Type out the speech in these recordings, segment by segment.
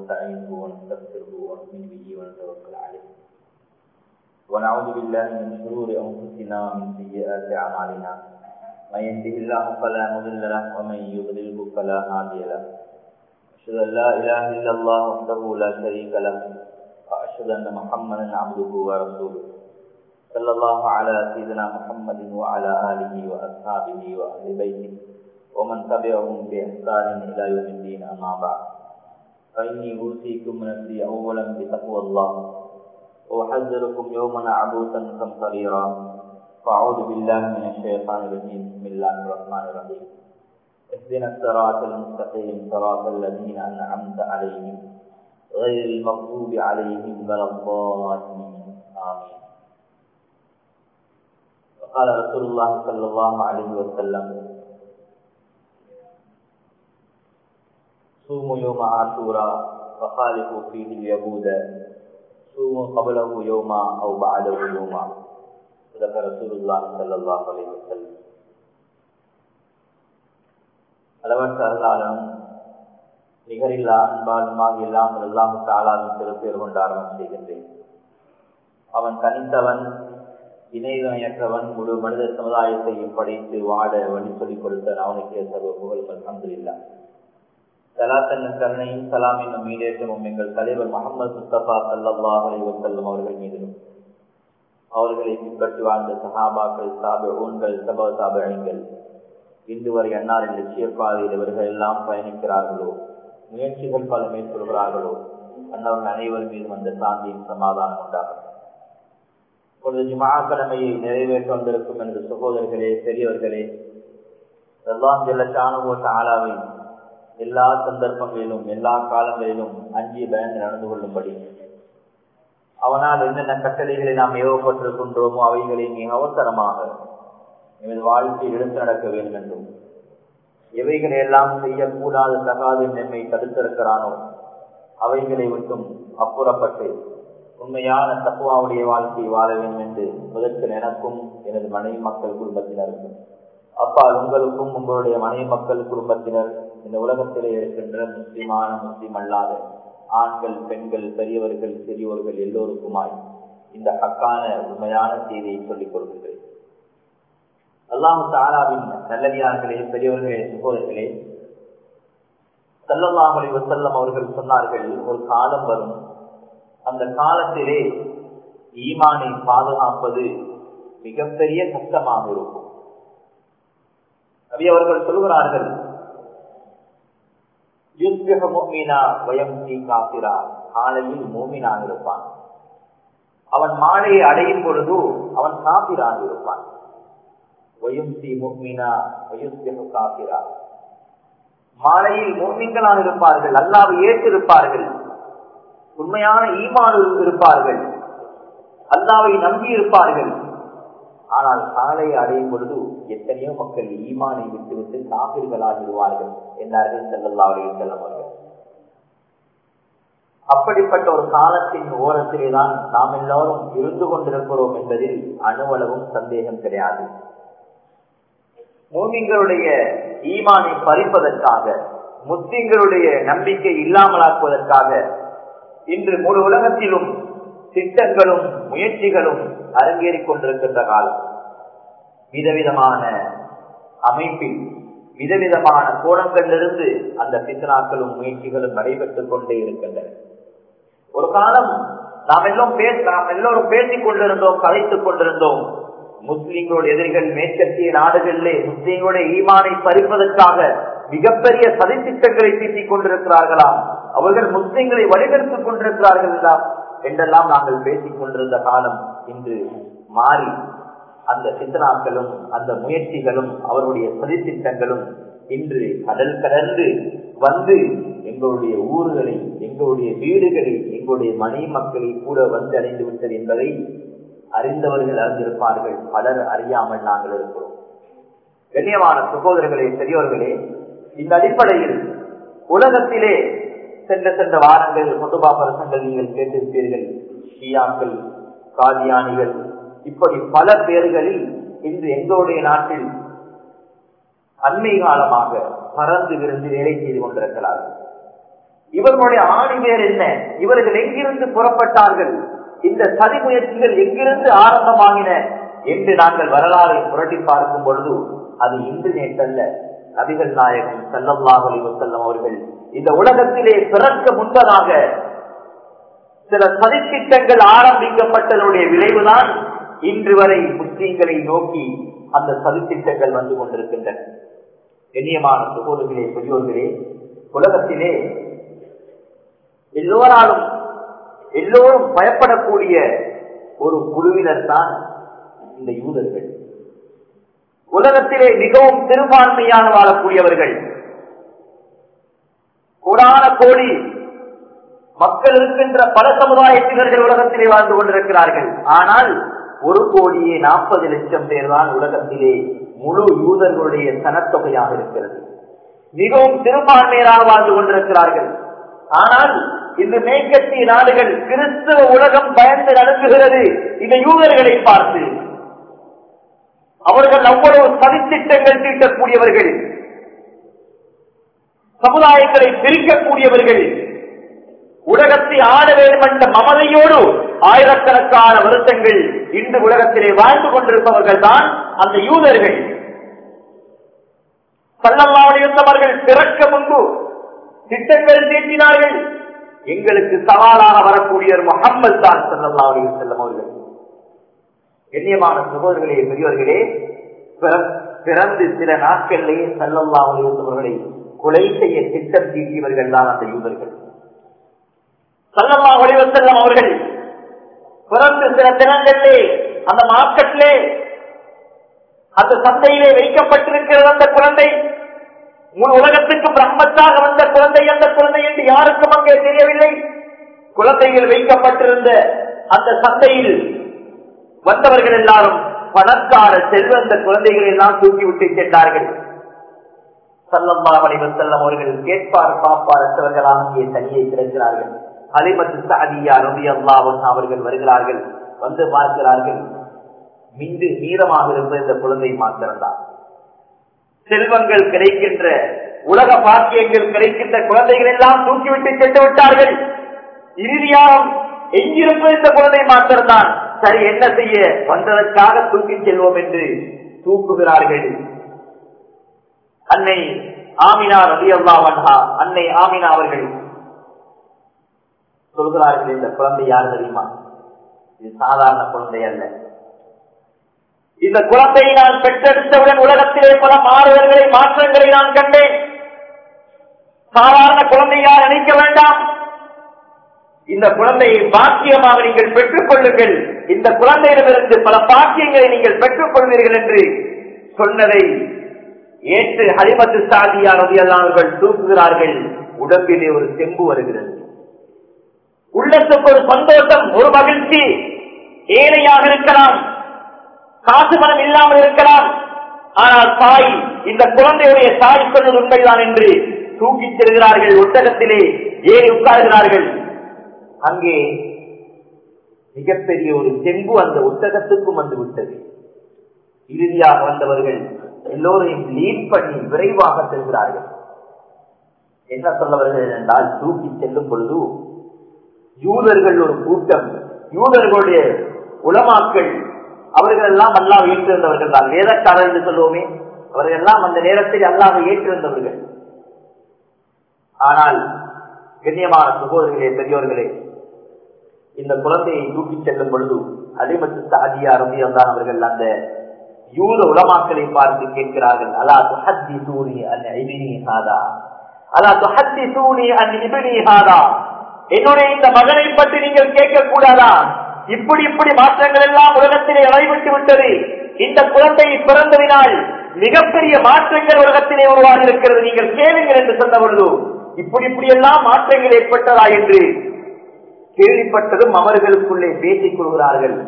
ونستعينه ونستغفره ونؤمن به ونتوكل عليه ونعوذ بالله من شرور انفسنا ومن سيئات اعمالنا من يهده الله فلا مضل له ومن يضلله فلا هادي له اشهد ان لا اله الا الله وحده لا شريك له واشهد ان محمدا عبده ورسوله صلى الله على سيدنا محمد وعلى اله واصحابه واهل بيته ومن تبعهم باحسان الى يوم الدين اما بعد فاني اوصيكم نفسي اولا بتقوى الله واحذركم يوما عبوسا قمطريرا فاعوذ بالله من الشيطان الرجيم بسم الله الرحمن الرحيم اهدنا الصراط المستقيم صراط الذين انعمت عليهم غير المغضوب عليهم ولا الضالين امين وقال رسول الله صلى الله عليه وسلم صوموا يوم عاشوراء فخالفوا فيه اليهود صوموا قبله يوما او بعده يوما صدق رسول الله صلى الله عليه وسلم அளவற்ற அருளாளனும் நிகரில்லா அன்பாலுமாக இல்லாமல் அல்லாஹு தாளாலும் திருப்பேர் கொண்டு ஆரம்பம் செய்கின்றேன் அவன் தனித்தவன் இணையற்றவன் முழு மனித சமுதாயத்தையும் படைத்து வாழ வழி சொல்லிக் கொடுத்த அவனுக்கே சர்வ புகழ்கள் அங்குதில்லா சலாத்தன் கருணையும் சலாம் என்னும் மீடேற்றமும் எங்கள் தலைவர் முகமது முஸ்தபா சல்லாஹ் அலைவசல்லம் அவர்கள் மீதிலும் அவர்களை பின்பற்றி வாழ்ந்த சஹாபாக்கள் சாப ஊன்கள் சபா சாபங்கள் இன்று வரை அன்னாரின் லட்சியப்பாதையில் இவர்கள் எல்லாம் பயணிக்கிறார்களோ முயற்சிகள் பல மேற்கொள்கிறார்களோ அன்னவர்கள் அனைவர் மீதும் அந்த சாந்தியும் சமாதானம் உண்டாகும் இப்பொழுது ஜுமா கடமையை நிறைவேற்ற வந்திருக்கும் என்று சகோதரர்களே பெரியவர்களே எல்லாம் செல்ல சாணுவோட்ட ஆளாவை எல்லா சந்தர்ப்பங்களிலும் எல்லா காலங்களிலும் அஞ்சி பயந்து நடந்து கொள்ளும்படி அவனால் என்னென்ன கட்டளைகளை நாம் ஏவப்பட்டிருக்கின்றோமோ அவைகளை மிக அவசரமாக எமது வாழ்க்கையில் எடுத்து நடக்க வேண்டும் என்றும் எவைகளை எல்லாம் செய்யக்கூடாது தகாது நம்மை தடுத்திருக்கிறானோ அவைகளை விட்டும் அப்புறப்பட்டு உண்மையான தப்புவாவுடைய வாழ்க்கையை வாழ வேண்டும் என்று முதற்கு எனக்கும் எனது மனைவி மக்கள் குடும்பத்தினருக்கும் அப்பால் உங்களுக்கும் உங்களுடைய மனைவி மக்கள் குடும்பத்தினர் இந்த உலகத்திலே இருக்கின்ற முஸ்லிமான முஸ்லிம் அல்லாத ஆண்கள் பெண்கள் பெரியவர்கள் சிறியோர்கள் எல்லோருக்குமாய் இந்த ஹக்கான உண்மையான செய்தியை சொல்லிக் கொடுக்கின்றேன் அல்லாஹு தாலாவின் நல்லடியார்களே பெரியவர்களே சகோதரர்களே சல்லல்லாஹலி வசல்லம் அவர்கள் சொன்னார்கள் ஒரு காலம் வரும் அந்த காலத்திலே ஈமானை பாதுகாப்பது மிகப்பெரிய கஷ்டமாக இருக்கும் அவை அவர்கள் சொல்கிறார்கள் காலையில் மூமினாக இருப்பான் அவன் மாலையை அடையும் பொழுது அவன் காப்பிராக இருப்பான் மாலையில் மூமிங்களாக இருப்பார்கள் அல்லாவை ஏற்றிருப்பார்கள் உண்மையான ஈமான் இருப்பார்கள் அல்லாவை நம்பி இருப்பார்கள் ஆனால் காலை அடையும் பொழுது எத்தனையோ மக்கள் ஈமானை விட்டுவிட்டு காப்பீர்களாகிடுவார்கள் என்றார்கள் செல்லல்லா அவர்கள் செல்லவர்கள் அப்படிப்பட்ட ஒரு காலத்தின் ஓரத்திலே தான் நாம் எல்லோரும் இருந்து கொண்டிருக்கிறோம் என்பதில் அணுவளவும் சந்தேகம் கிடையாது மூமிங்களுடைய ஈமானை பறிப்பதற்காக முஸ்லிம்களுடைய நம்பிக்கை இல்லாமலாக்குவதற்காக இன்று முழு உலகத்திலும் திட்டங்களும் முயற்சிகளும் அரங்கேறிக் கொண்டிருக்கின்ற காலம் விதவிதமான அமைப்பில் விதவிதமான கோணங்களிலிருந்து அந்த பித்தனாக்களும் முயற்சிகளும் நடைபெற்றுக் கொண்டே இருக்கின்றன ஒரு காலம் நாம் எல்லாம் பேச நாம் எல்லோரும் பேசிக் கொண்டிருந்தோம் கலைத்துக் கொண்டிருந்தோம் முஸ்லிம்களுடைய எதிரிகள் மேற்கத்திய நாடுகளிலே முஸ்லிம்களுடைய ஈமானை பறிப்பதற்காக மிகப்பெரிய சதித்திட்டங்களை தீட்டிக் கொண்டிருக்கிறார்களாம் அவர்கள் முஸ்லிம்களை வழிநடத்திக் கொண்டிருக்கிறார்களா என்றெல்லாம் நாங்கள் பேசிக் கொண்டிருந்த காலம் இன்று மாறி அந்த சித்தனாக்களும் அந்த முயற்சிகளும் அவருடைய சதித்திட்டங்களும் இன்று கடல் கடந்து வந்து எங்களுடைய ஊர்களில் எங்களுடைய வீடுகளில் எங்களுடைய மனைவி மக்களை கூட வந்து அடைந்து விட்டது என்பதை அறிந்தவர்கள் அறிந்திருப்பார்கள் பலர் அறியாமல் நாங்கள் இருக்கிறோம் கண்ணியமான சகோதரர்களே பெரியோர்களே இந்த அடிப்படையில் உலகத்திலே சென்ற சென்ற வாரங்கள் கொண்டுபா பரசங்கள் நீங்கள் கேட்டிருப்பீர்கள் ஷியாக்கள் காதியானிகள் இப்படி பல பேர்களில் இன்று எங்களுடைய நாட்டில் அண்மை காலமாக பறந்து விருந்து வேலை செய்து கொண்டிருக்கிறார்கள் இவர்களுடைய ஆணி வேர் என்ன இவர்கள் எங்கிருந்து புறப்பட்டார்கள் இந்த சதி முயற்சிகள் எங்கிருந்து ஆரம்பமாகின என்று நாங்கள் வரலாறை புரட்டி பார்க்கும் பொழுது அது இன்று நேற்றல்ல நபிகள் நாயகம் செல்லல்லாஹ் செல்லம் அவர்கள் இந்த உலகத்திலே பிறக்க முன்பதாக சில சதித்திட்டங்கள் ஆரம்பிக்கப்பட்டதனுடைய விளைவுதான் இன்று வரை முஸ்லீம்களை நோக்கி அந்த சதித்திட்டங்கள் வந்து கொண்டிருக்கின்றன கண்ணியமான சகோதரர்களே பெரியோர்களே உலகத்திலே எல்லோராலும் எல்லோரும் பயப்படக்கூடிய ஒரு குழுவினர் தான் இந்த யூதர்கள் உலகத்திலே மிகவும் பெரும்பான்மையான வாழக்கூடியவர்கள் கோடான கோடி மக்கள் இருக்கின்ற பல சமுதாயத்தினர்கள் உலகத்திலே வாழ்ந்து கொண்டிருக்கிறார்கள் ஆனால் ஒரு கோடியே நாற்பது லட்சம் பேர் தான் உலகத்திலே முழு யூதர்களுடைய சனத்தொகையாக இருக்கிறது மிகவும் சிறுபான்மையராக வாழ்ந்து கொண்டிருக்கிறார்கள் ஆனால் இந்த மேற்கத்திய நாடுகள் கிறிஸ்தவ உலகம் பயந்து நடத்துகிறது இந்த யூதர்களை பார்த்து அவர்கள் அவ்வளவு சதித்திட்டங்கள் தீட்டக்கூடியவர்கள் சமுதாயங்களை பிரிக்கக்கூடியவர்கள் உலகத்தை ஆட வேண்டும் என்ற மமதையோடு ஆயிரக்கணக்கான வருஷங்கள் இன்று உலகத்திலே வாழ்ந்து கொண்டிருப்பவர்கள் தான் அந்த யூதர்கள் சல்லல்லாவுடையவர்கள் பிறக்க முன்பு திட்டங்கள் தீட்டினார்கள் எங்களுக்கு சவாலாக வரக்கூடிய முகம்மது தான் சல்லல்லாவுடைய செல்லம் அவர்கள் கண்ணியமான சகோதரர்களே பெரியவர்களே பிறந்து சில நாட்களிலேயே சல்லல்லாவுடையவர்களை கொலை செய்ய திட்டம் தீட்டியவர்கள் தான் அந்த யூதர்கள் சல்லல்லா ஒளிவசல்லம் அவர்கள் பிறந்து சில தினங்களிலே அந்த மார்க்கெட்டிலே அந்த சந்தையிலே வைக்கப்பட்டிருக்கிறது அந்த குழந்தை முழு உலகத்துக்கு பிரம்மத்தாக வந்த குழந்தை அந்த குழந்தை என்று யாருக்கும் அங்கே தெரியவில்லை குழந்தைகள் வைக்கப்பட்டிருந்த அந்த சந்தையில் வந்தவர்கள் எல்லாரும் பணக்கார செல்வந்த குழந்தைகள் எல்லாம் தூக்கிவிட்டு சென்றார்கள் சல்லம்மா வடிவம் செல்லம் அவர்கள் கேட்பார் பாப்பார் அற்றவர்களாக இங்கே தனியை திறக்கிறார்கள் அலிமத்து சாதியா ரவி அல்லாவன் அவர்கள் வருகிறார்கள் வந்து பார்க்கிறார்கள் மிந்து மீதமாக இருந்த இந்த குழந்தை மாத்திரம்தான் செல்வங்கள் கிடைக்கின்ற உலக பாக்கியங்கள் கிடைக்கின்ற குழந்தைகள் எல்லாம் தூக்கிவிட்டு சென்று விட்டார்கள் இறுதியாக எங்கிருப்பது இந்த குழந்தை மாத்திரம்தான் சரி என்ன செய்ய வந்ததற்காக தூக்கி செல்வோம் என்று தூக்குகிறார்கள் அன்னை ஆமினா ரவி அல்லா அன்னை ஆமினா அவர்கள் சொல்கிறார்கள் இந்த குழந்தை யார் தெரியுமா இது சாதாரண குழந்தை அல்ல இந்த குழந்தையை நான் பெற்றெடுத்தவுடன் உலகத்திலே பல மாறுதல்களை மாற்றங்களை நான் கண்டேன் சாதாரண குழந்தையா நினைக்க வேண்டாம் இந்த குழந்தையை பாக்கியமாக நீங்கள் பெற்றுக் கொள்ளுங்கள் இந்த குழந்தையிடமிருந்து பல பாக்கியங்களை நீங்கள் பெற்றுக் கொள்வீர்கள் என்று சொன்னதை ஏற்று ஹரிமத்து சாதியானது அவர்கள் தூக்குகிறார்கள் உடம்பிலே ஒரு செம்பு வருகிறது உள்ளத்துக்கு ஒரு சந்தோஷம் ஒரு மகிழ்ச்சி ஏழையாக இருக்கலாம் காசு மனம் இல்லாமல் இருக்கலாம் ஆனால் தாய் இந்த குழந்தையுடைய தாய் சொன்னது உண்மைதான் என்று தூக்கிச் செல்கிறார்கள் ஒட்டகத்திலே ஏறி உட்கார்கிறார்கள் அங்கே மிகப்பெரிய ஒரு செம்பு அந்த ஒட்டகத்துக்கும் வந்து விட்டது இறுதியாக வந்தவர்கள் எல்லோரையும் லீட் பண்ணி விரைவாக செல்கிறார்கள் என்ன சொல்லவர்கள் என்றால் தூக்கி செல்லும் பொழுது யூதர்கள் ஒரு கூட்டம் யூதர்களுடைய உலமாக்கள் அவர்கள் எல்லாம் அல்லாஹ் ஏற்றிருந்தவர்கள் தான் வேதக்காரர் என்று சொல்லுவோமே அவர்கள் எல்லாம் அந்த நேரத்தில் அல்லாஹ் ஏற்றிருந்தவர்கள் ஆனால் கண்ணியமான சகோதரர்களே பெரியோர்களே இந்த குழந்தையை தூக்கிச் செல்லும் பொழுது அடிமத்து சாதியா ரவி வந்தான் அவர்கள் அந்த யூத உலமாக்களை பார்த்து கேட்கிறார்கள் அலா துஹத்தி சூனி அன் இபினி ஹாதா அலா துஹத்தி சூனி அன் இபினி ஹாதா என்னுடைய இந்த மகனை பற்றி நீங்கள் கேட்க கூடாதா இப்படி இப்படி மாற்றங்கள் எல்லாம் உலகத்திலே நடைபெற்று விட்டது இந்த குழந்தை பிறந்ததினால் மிகப்பெரிய மாற்றங்கள் உலகத்திலே உருவாகி இருக்கிறது நீங்கள் கேளுங்கள் என்று சொன்ன பொழுது இப்படி இப்படி எல்லாம் மாற்றங்கள் ஏற்பட்டதா என்று கேள்விப்பட்டதும் அவர்களுக்குள்ளே பேசிக் கொள்கிறார்கள்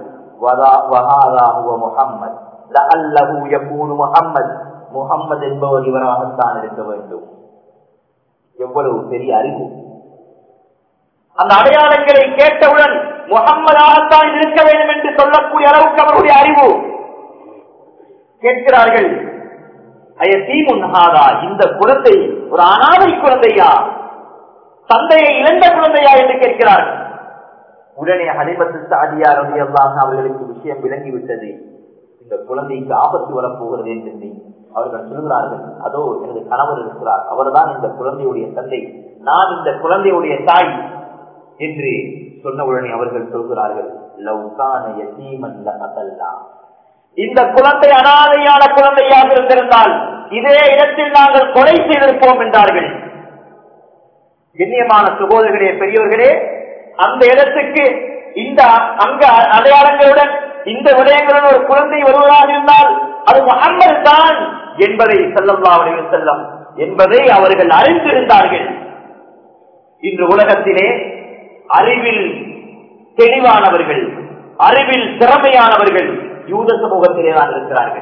முகம்மது முகம்மது என்பவர் இவராகத்தான் இருக்க வேண்டும் எவ்வளவு பெரிய அறிவு அந்த அடையாளங்களை கேட்டவுடன் முகம்மதாகத்தான் இருக்க வேண்டும் என்று சொல்லக்கூடிய அளவுக்கு அவருடைய அறிவு கேட்கிறார்கள் இந்த குழந்தை ஒரு அனாதை குழந்தையா தந்தையை இழந்த குழந்தையா என்று கேட்கிறார்கள் உடனே ஹலிமத்து சாதியா ரவி அவர்களுக்கு விஷயம் விளங்கிவிட்டது இந்த குழந்தைக்கு ஆபத்து வரப்போகிறது என்று அவர்கள் சொல்கிறார்கள் அதோ எனது கணவர் இருக்கிறார் அவர்தான் இந்த குழந்தையுடைய தந்தை நான் இந்த குழந்தையுடைய தாய் என்று சொன்னவுடனே அவர்கள் சொல்கிறார்கள் லவ்கான யசீமன் லகதல்லாம் இந்த குழந்தை அனாதையான குழந்தையாக இருந்திருந்தால் இதே இடத்தில் நாங்கள் கொலை செய்திருப்போம் என்றார்கள் கண்ணியமான சகோதரர்களே பெரியவர்களே அந்த இடத்துக்கு இந்த அங்க அடையாளங்களுடன் இந்த விடயங்களுடன் ஒரு குழந்தை வருவதாக இருந்தால் அது முகம்மது தான் என்பதை செல்லல்லா செல்லம் என்பதை அவர்கள் அறிந்திருந்தார்கள் இன்று உலகத்திலே அறிவில் தெளிவானவர்கள் அறிவில் திறமையானவர்கள் யூத சமூகத்திலே தான் இருக்கிறார்கள்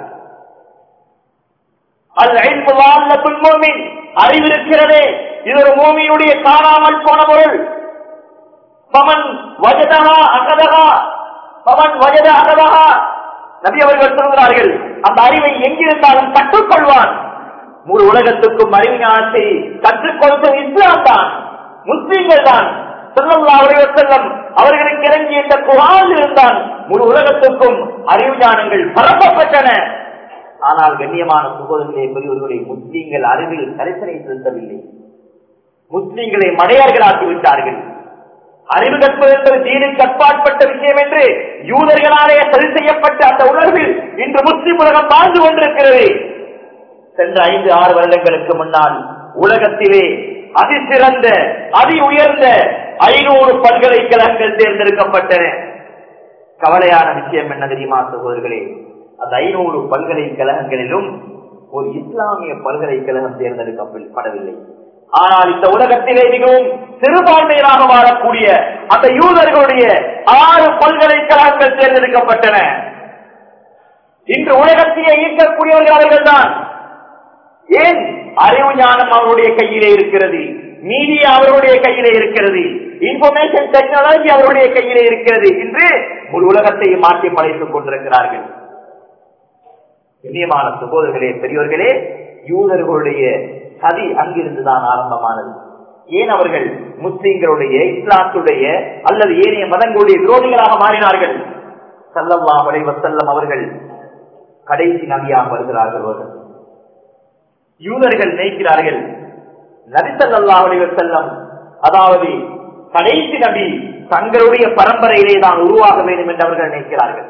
அறிவிருக்கிறதே இது ஒரு பூமியினுடைய காணாமல் போன பொருள் பவன் வஜதகா அகதகா பவன் வஜத அகதகா நபி அவர்கள் சொல்கிறார்கள் அந்த அறிவை எங்கிருந்தாலும் கற்றுக்கொள்வான் முழு உலகத்துக்கும் அறிவு ஞானத்தை கற்றுக் கொடுத்தது இஸ்லாம் தான் முஸ்லீம்கள் தான் செல்லம் அவர்களுக்கு இறங்கிய இந்த குரான் இருந்தான் முழு உலகத்துக்கும் அறிவு ஞானங்கள் பரப்பப்பட்டன ஆனால் கண்ணியமான சுகோதரர்களே பெரியவர்களை முஸ்லீம்கள் அறிவில் கரிசனை செலுத்தவில்லை முஸ்லீம்களை மடையர்களாக்கி விட்டார்கள் அறிவு கற்பது என்பது தீனுக்கு கற்பாட்பட்ட விஷயம் என்று யூதர்களாலே சரி செய்யப்பட்ட அந்த உணர்வில் இன்று முஸ்லிம் உலகம் வாழ்ந்து கொண்டிருக்கிறது சென்ற ஐந்து ஆறு வருடங்களுக்கு முன்னால் உலகத்திலே அதிசிறந்த அதி உயர்ந்த ஐநூறு பல்கலைக்கழகங்கள் தேர்ந்தெடுக்கப்பட்டன கவலையான விஷயம் என்ன தெரியுமா சகோதரர்களே அந்த ஐநூறு பல்கலைக்கழகங்களிலும் ஒரு இஸ்லாமிய பல்கலைக்கழகம் தேர்ந்தெடுக்கப்படவில்லை ஆனால் இந்த உலகத்திலே மிகவும் சிறுபான்மையிலாக வாழக்கூடிய அந்த யூதர்களுடைய ஆறு பல்கலைக்கழகங்கள் தேர்ந்தெடுக்கப்பட்டன இன்று உலகத்தையே ஈர்க்கக்கூடியவர்கள் அவர்கள் தான் ஏன் அறிவு ஞானம் அவருடைய கையிலே இருக்கிறது மீடியா அவருடைய கையிலே இருக்கிறது இன்ஃபர்மேஷன் டெக்னாலஜி அவருடைய கையிலே இருக்கிறது என்று முழு உலகத்தை மாற்றி படைத்துக் கொண்டிருக்கிறார்கள் கண்ணியமான சகோதரர்களே பெரியவர்களே யூதர்களுடைய சதி அங்கிருந்துதான் ஆரம்பமானது ஏன் அவர்கள் முஸ்லிம்களுடைய இஸ்லாத்துடைய அல்லது ஏனைய மதங்களுடைய விரோதிகளாக மாறினார்கள் சல்லல்லா செல்லம் அவர்கள் கடைசி நபியாக வருகிறார்கள் அவர்கள் யூதர்கள் நினைக்கிறார்கள் நபிசல்லா செல்லம் அதாவது கடைசி நபி தங்களுடைய பரம்பரையிலே தான் உருவாக வேண்டும் என்று அவர்கள் நினைக்கிறார்கள்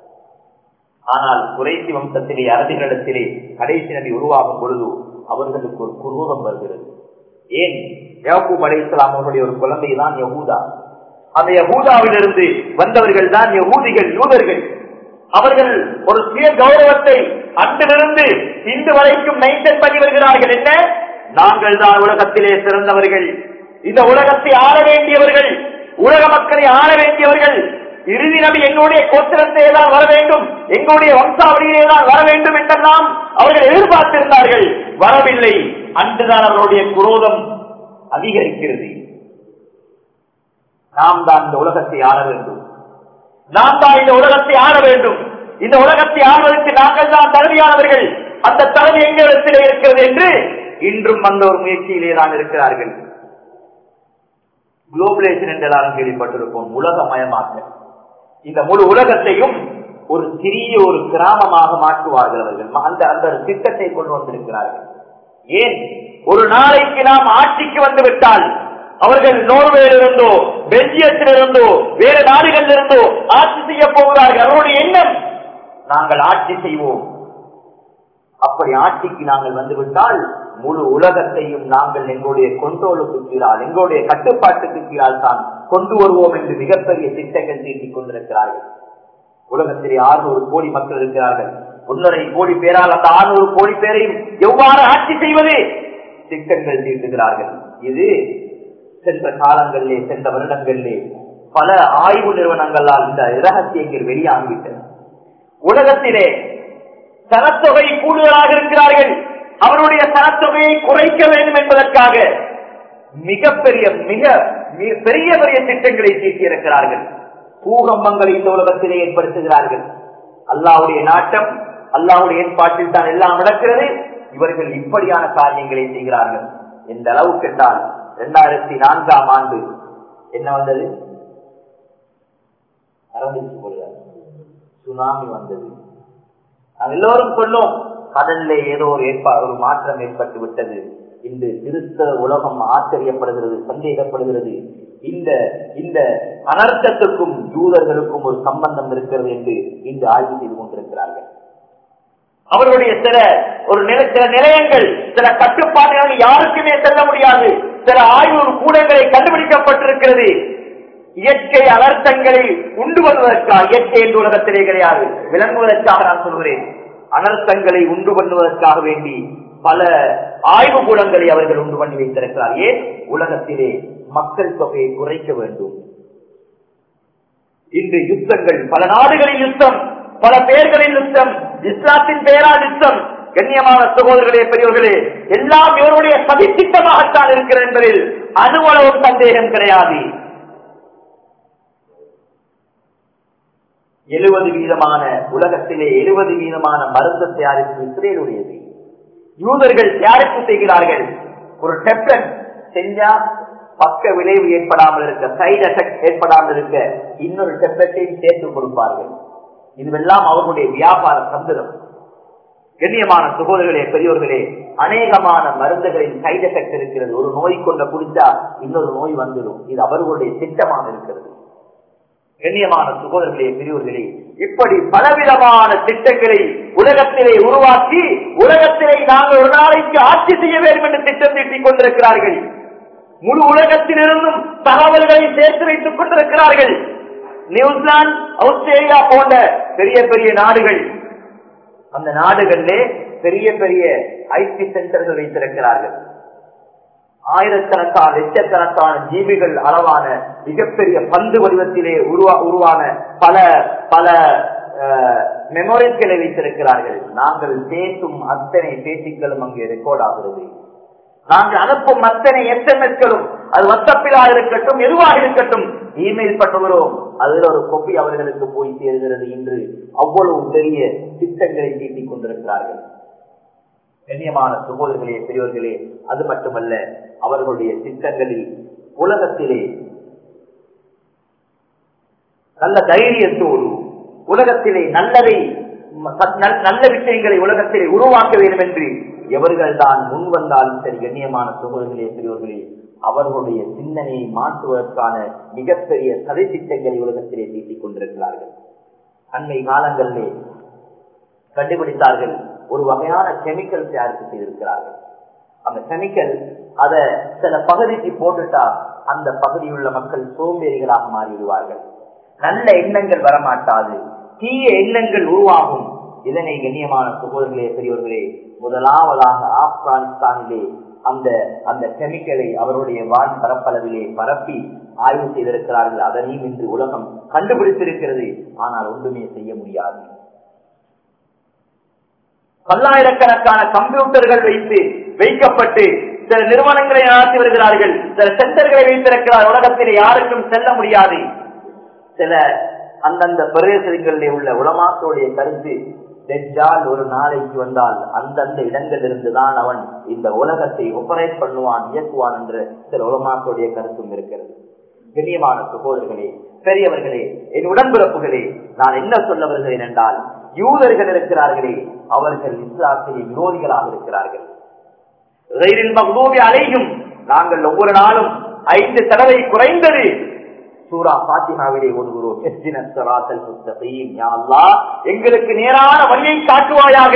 ஆனால் குறைசி வம்சத்திலே அரபிகளிடத்திலே கடைசி நபி உருவாகும் பொழுது அவர்களுக்கு ஒரு குரூபம் வருகிறது ஏன் யாக்கூப் அலை இஸ்லாம் அவர்களுடைய ஒரு குழந்தை தான் யகூதா அந்த யகூதாவிலிருந்து வந்தவர்கள் தான் யகூதிகள் யூதர்கள் அவர்கள் ஒரு சுய கௌரவத்தை அன்றிலிருந்து இன்று வரைக்கும் மெயின்டைன் பண்ணி வருகிறார்கள் என்ன நாங்கள் தான் உலகத்திலே சிறந்தவர்கள் இந்த உலகத்தை ஆள வேண்டியவர்கள் உலக மக்களை ஆள வேண்டியவர்கள் இறுதி நபி எங்களுடைய கோத்திரத்தை தான் வர வேண்டும் எங்களுடைய வம்சாவளியிலே தான் வர வேண்டும் என்றெல்லாம் அவர்கள் எதிர்பார்த்திருந்தார்கள் வரவில்லை அன்றுதான் அவர்களுடைய குரோதம் அதிகரிக்கிறது நாம் தான் இந்த உலகத்தை ஆள வேண்டும் நாம் தான் இந்த உலகத்தை ஆள வேண்டும் இந்த உலகத்தை ஆள்வதற்கு நாங்கள் தான் தகுதியானவர்கள் அந்த தகுதி எங்களிடத்திலே இருக்கிறது என்று இன்றும் அந்த ஒரு முயற்சியிலே தான் இருக்கிறார்கள் குளோபலேஷன் என்று எல்லாரும் கேள்விப்பட்டிருப்போம் உலகமயமாக்க இந்த முழு உலகத்தையும் ஒரு சிறிய ஒரு கிராமமாக மாற்றுவார்கள் அவர்கள் அந்த அந்த திட்டத்தை கொண்டு வந்திருக்கிறார்கள் ஏன் ஒரு நாளைக்கு நாம் ஆட்சிக்கு வந்து விட்டால் அவர்கள் நோர்வேலிருந்தோ பெல்ஜியத்திலிருந்தோ வேறு நாடுகளிலிருந்தோ ஆட்சி செய்ய போகிறார்கள் அவருடைய எண்ணம் நாங்கள் ஆட்சி செய்வோம் அப்படி ஆட்சிக்கு நாங்கள் வந்துவிட்டால் முழு உலகத்தையும் நாங்கள் எங்களுடைய கொண்டோலுக்கு கீழால் எங்களுடைய கட்டுப்பாட்டுக்கு கீழால் தான் கொண்டு வருவோம் என்று மிகப்பெரிய திட்டங்கள் தீட்டிக் கொண்டிருக்கிறார்கள் உலகத்திலே ஆறுநூறு கோடி மக்கள் இருக்கிறார்கள் ஒன்றரை கோடி பேரால் அந்த ஆறுநூறு கோடி பேரையும் எவ்வாறு ஆட்சி செய்வது திட்டங்கள் தீட்டுகிறார்கள் இது சென்ற காலங்களிலே சென்ற வருடங்களிலே பல ஆய்வு நிறுவனங்களால் இந்த ரகசியங்கள் வெளியாகிவிட்டன உலகத்திலே சனத்தொகை கூடுதலாக இருக்கிறார்கள் அவருடைய சனத்தொகையை குறைக்க வேண்டும் என்பதற்காக மிகப்பெரிய மிக பெரிய பெரிய திட்டங்களை தீட்டியிருக்கிறார்கள் பூகம்பங்களை இந்த உலகத்திலே ஏற்படுத்துகிறார்கள் அல்லாவுடைய நாட்டம் அல்லாவுடைய ஏற்பாட்டில் தான் எல்லாம் நடக்கிறது இவர்கள் இப்படியான காரியங்களை செய்கிறார்கள் எந்த அளவுக்கு என்றால் இரண்டாயிரத்தி நான்காம் ஆண்டு என்ன வந்தது மறந்துச்சு போல சுனாமி வந்தது நாம் எல்லோரும் சொன்னோம் கடல்ல ஏதோ ஒரு ஏற்பா ஒரு மாற்றம் ஏற்பட்டு விட்டது இன்று கிறிஸ்தவ உலகம் ஆச்சரியப்படுகிறது சந்தேகப்படுகிறது இந்த இந்த அனர்த்தத்துக்கும் யூதர்களுக்கும் ஒரு சம்பந்தம் இருக்கிறது என்று இன்று ஆய்வு செய்து கொண்டிருக்கிறார்கள் அவர்களுடைய சில ஒரு நில சில நிலையங்கள் சில கட்டுப்பாடுகள் யாருக்குமே செல்ல முடியாது சில ஆய்வு கூடங்களை கண்டுபிடிக்கப்பட்டிருக்கிறது இயற்கை அனர்த்தங்களை உண்டு பண்ணுவதற்காக இயற்கை என்று உலகத்திலே கிடையாது விளங்குவதற்காக நான் சொல்கிறேன் அனர்த்தங்களை உண்டு பண்ணுவதற்காக வேண்டி பல ஆய்வு கூடங்களை அவர்கள் உண்டு பண்ணி வைத்திருக்கிறார் ஏன் உலகத்திலே மக்கள் தொகையை குறைக்க வேண்டும் இன்று யுத்தங்கள் பல நாடுகளில் யுத்தம் பல பெயர்களில் யுத்தம் இஸ்லாத்தின் பெயரால் யுத்தம் கண்ணியமான சகோதரர்களே பெரியவர்களே எல்லாம் இவருடைய சதித்திட்டமாகத்தான் இருக்கிறது என்பதில் அணுவளவும் சந்தேகம் கிடையாது எழுபது வீதமான உலகத்திலே எழுபது வீதமான மருந்து தயாரிப்பு இஸ்ரேலுடையது யூதர்கள் தயாரிப்பு செய்கிறார்கள் ஒரு டெப்லெட் செஞ்சா பக்க விளைவு ஏற்படாமல் இருக்க சைடு எஃபெக்ட் ஏற்படாமல் இருக்க இன்னொரு டெப்லெட்டையும் சேர்த்து கொடுப்பார்கள் இதுவெல்லாம் அவர்களுடைய வியாபார தந்திரம் கண்ணியமான சகோதரர்களே பெரியோர்களே அநேகமான மருந்துகளின் சைடு எஃபெக்ட் இருக்கிறது ஒரு நோய் கொண்ட குடிச்சா இன்னொரு நோய் வந்துடும் இது அவர்களுடைய திட்டமாக இருக்கிறது கண்ணியமான சுகோதரர்களே பெரியவர்களே இப்படி பலவிதமான திட்டங்களை உலகத்திலே உருவாக்கி உலகத்திலே நாங்கள் ஒரு நாளைக்கு ஆட்சி செய்ய வேண்டும் என்று திட்டம் தீட்டிக் கொண்டிருக்கிறார்கள் முழு உலகத்திலிருந்தும் தகவல்களை சேர்த்து வைத்துக் கொண்டிருக்கிறார்கள் நியூசிலாந்து ஆஸ்திரேலியா போன்ற பெரிய பெரிய நாடுகள் அந்த நாடுகளிலே பெரிய பெரிய ஐடி சென்டர்கள் வைத்திருக்கிறார்கள் ஆயிரக்கணக்கான லட்சக்கணக்கான ஜீவிகள் அளவான மிகப்பெரிய பந்து வடிவத்திலே உருவா உருவான பல பல மெமோரிஸ்களை வைத்திருக்கிறார்கள் நாங்கள் பேசும் அத்தனை பேச்சுக்களும் அங்கே ரெக்கார்ட் ஆகிறது நாங்கள் அனுப்பும் அத்தனை எஸ்எம்எஸ்களும் அது வாட்ஸ்அப்பிலாக இருக்கட்டும் எதுவாக இருக்கட்டும் இமெயில் பண்ணுகிறோம் அதில் ஒரு கொப்பி அவர்களுக்கு போய் சேர்கிறது என்று அவ்வளவு பெரிய திட்டங்களை தீட்டிக் கொண்டிருக்கிறார்கள் கண்ணியமான சகோதரர்களே பெரியவர்களே அது மட்டுமல்ல அவர்களுடைய திட்டங்களில் உலகத்திலே நல்ல தைரியத்தோடு உலகத்திலே நல்லதை நல்ல விஷயங்களை உலகத்திலே உருவாக்க வேண்டும் என்று எவர்கள் தான் முன் வந்தாலும் சரி கண்ணியமான சகோதரர்களே பெரியவர்களே அவர்களுடைய சிந்தனையை மாற்றுவதற்கான மிகப்பெரிய சதை திட்டங்களை உலகத்திலே தீட்டிக் கொண்டிருக்கிறார்கள் அண்மை காலங்களிலே கண்டுபிடித்தார்கள் ஒரு வகையான கெமிக்கல் தயாரிப்பு செய்திருக்கிறார்கள் அந்த கெமிக்கல் அத சில பகுதிக்கு போட்டுட்டா அந்த பகுதியுள்ள மக்கள் சோம்பேறிகளாக மாறிவிடுவார்கள் நல்ல எண்ணங்கள் வரமாட்டாது தீய எண்ணங்கள் உருவாகும் இதனை கண்ணியமான சகோதரர்களே பெரியவர்களே முதலாவதாக ஆப்கானிஸ்தானிலே அந்த அந்த கெமிக்கலை அவருடைய வான் பரப்பளவிலே பரப்பி ஆய்வு செய்திருக்கிறார்கள் அதனையும் இன்று உலகம் கண்டுபிடித்திருக்கிறது ஆனால் ஒன்றுமே செய்ய முடியாது பல்லாயிரக்கணக்கான கம்ப்யூட்டர்கள் வைத்து வைக்கப்பட்டு சில நிறுவனங்களை நடத்தி வருகிறார்கள் சில சென்டர்களை வைத்திருக்கிறார் உலகத்தில் யாருக்கும் செல்ல முடியாது சில அந்தந்த பிரதேசங்களிலே உள்ள உலமாக்களுடைய கருத்து தெஜால் ஒரு நாளைக்கு வந்தால் அந்தந்த இடங்கள் இருந்துதான் அவன் இந்த உலகத்தை ஒப்பரேட் பண்ணுவான் இயக்குவான் என்ற சில உலமாக்களுடைய கருத்தும் இருக்கிறது கண்ணியமான சகோதரர்களே பெரியவர்களே என் உடன்பிறப்புகளே நான் என்ன சொல்ல வருகிறேன் என்றால் யூதர்கள் இருக்கிறார்களே அவர்கள் இஸ்லாத்திலே விரோதிகளாக இருக்கிறார்கள் அலையும் நாங்கள் ஒவ்வொரு நாளும் ஐந்து தடவை குறைந்தது சூரா பாத்திமாவிலே ஓடுகிறோம் எங்களுக்கு நேரான வழியை காட்டுவாயாக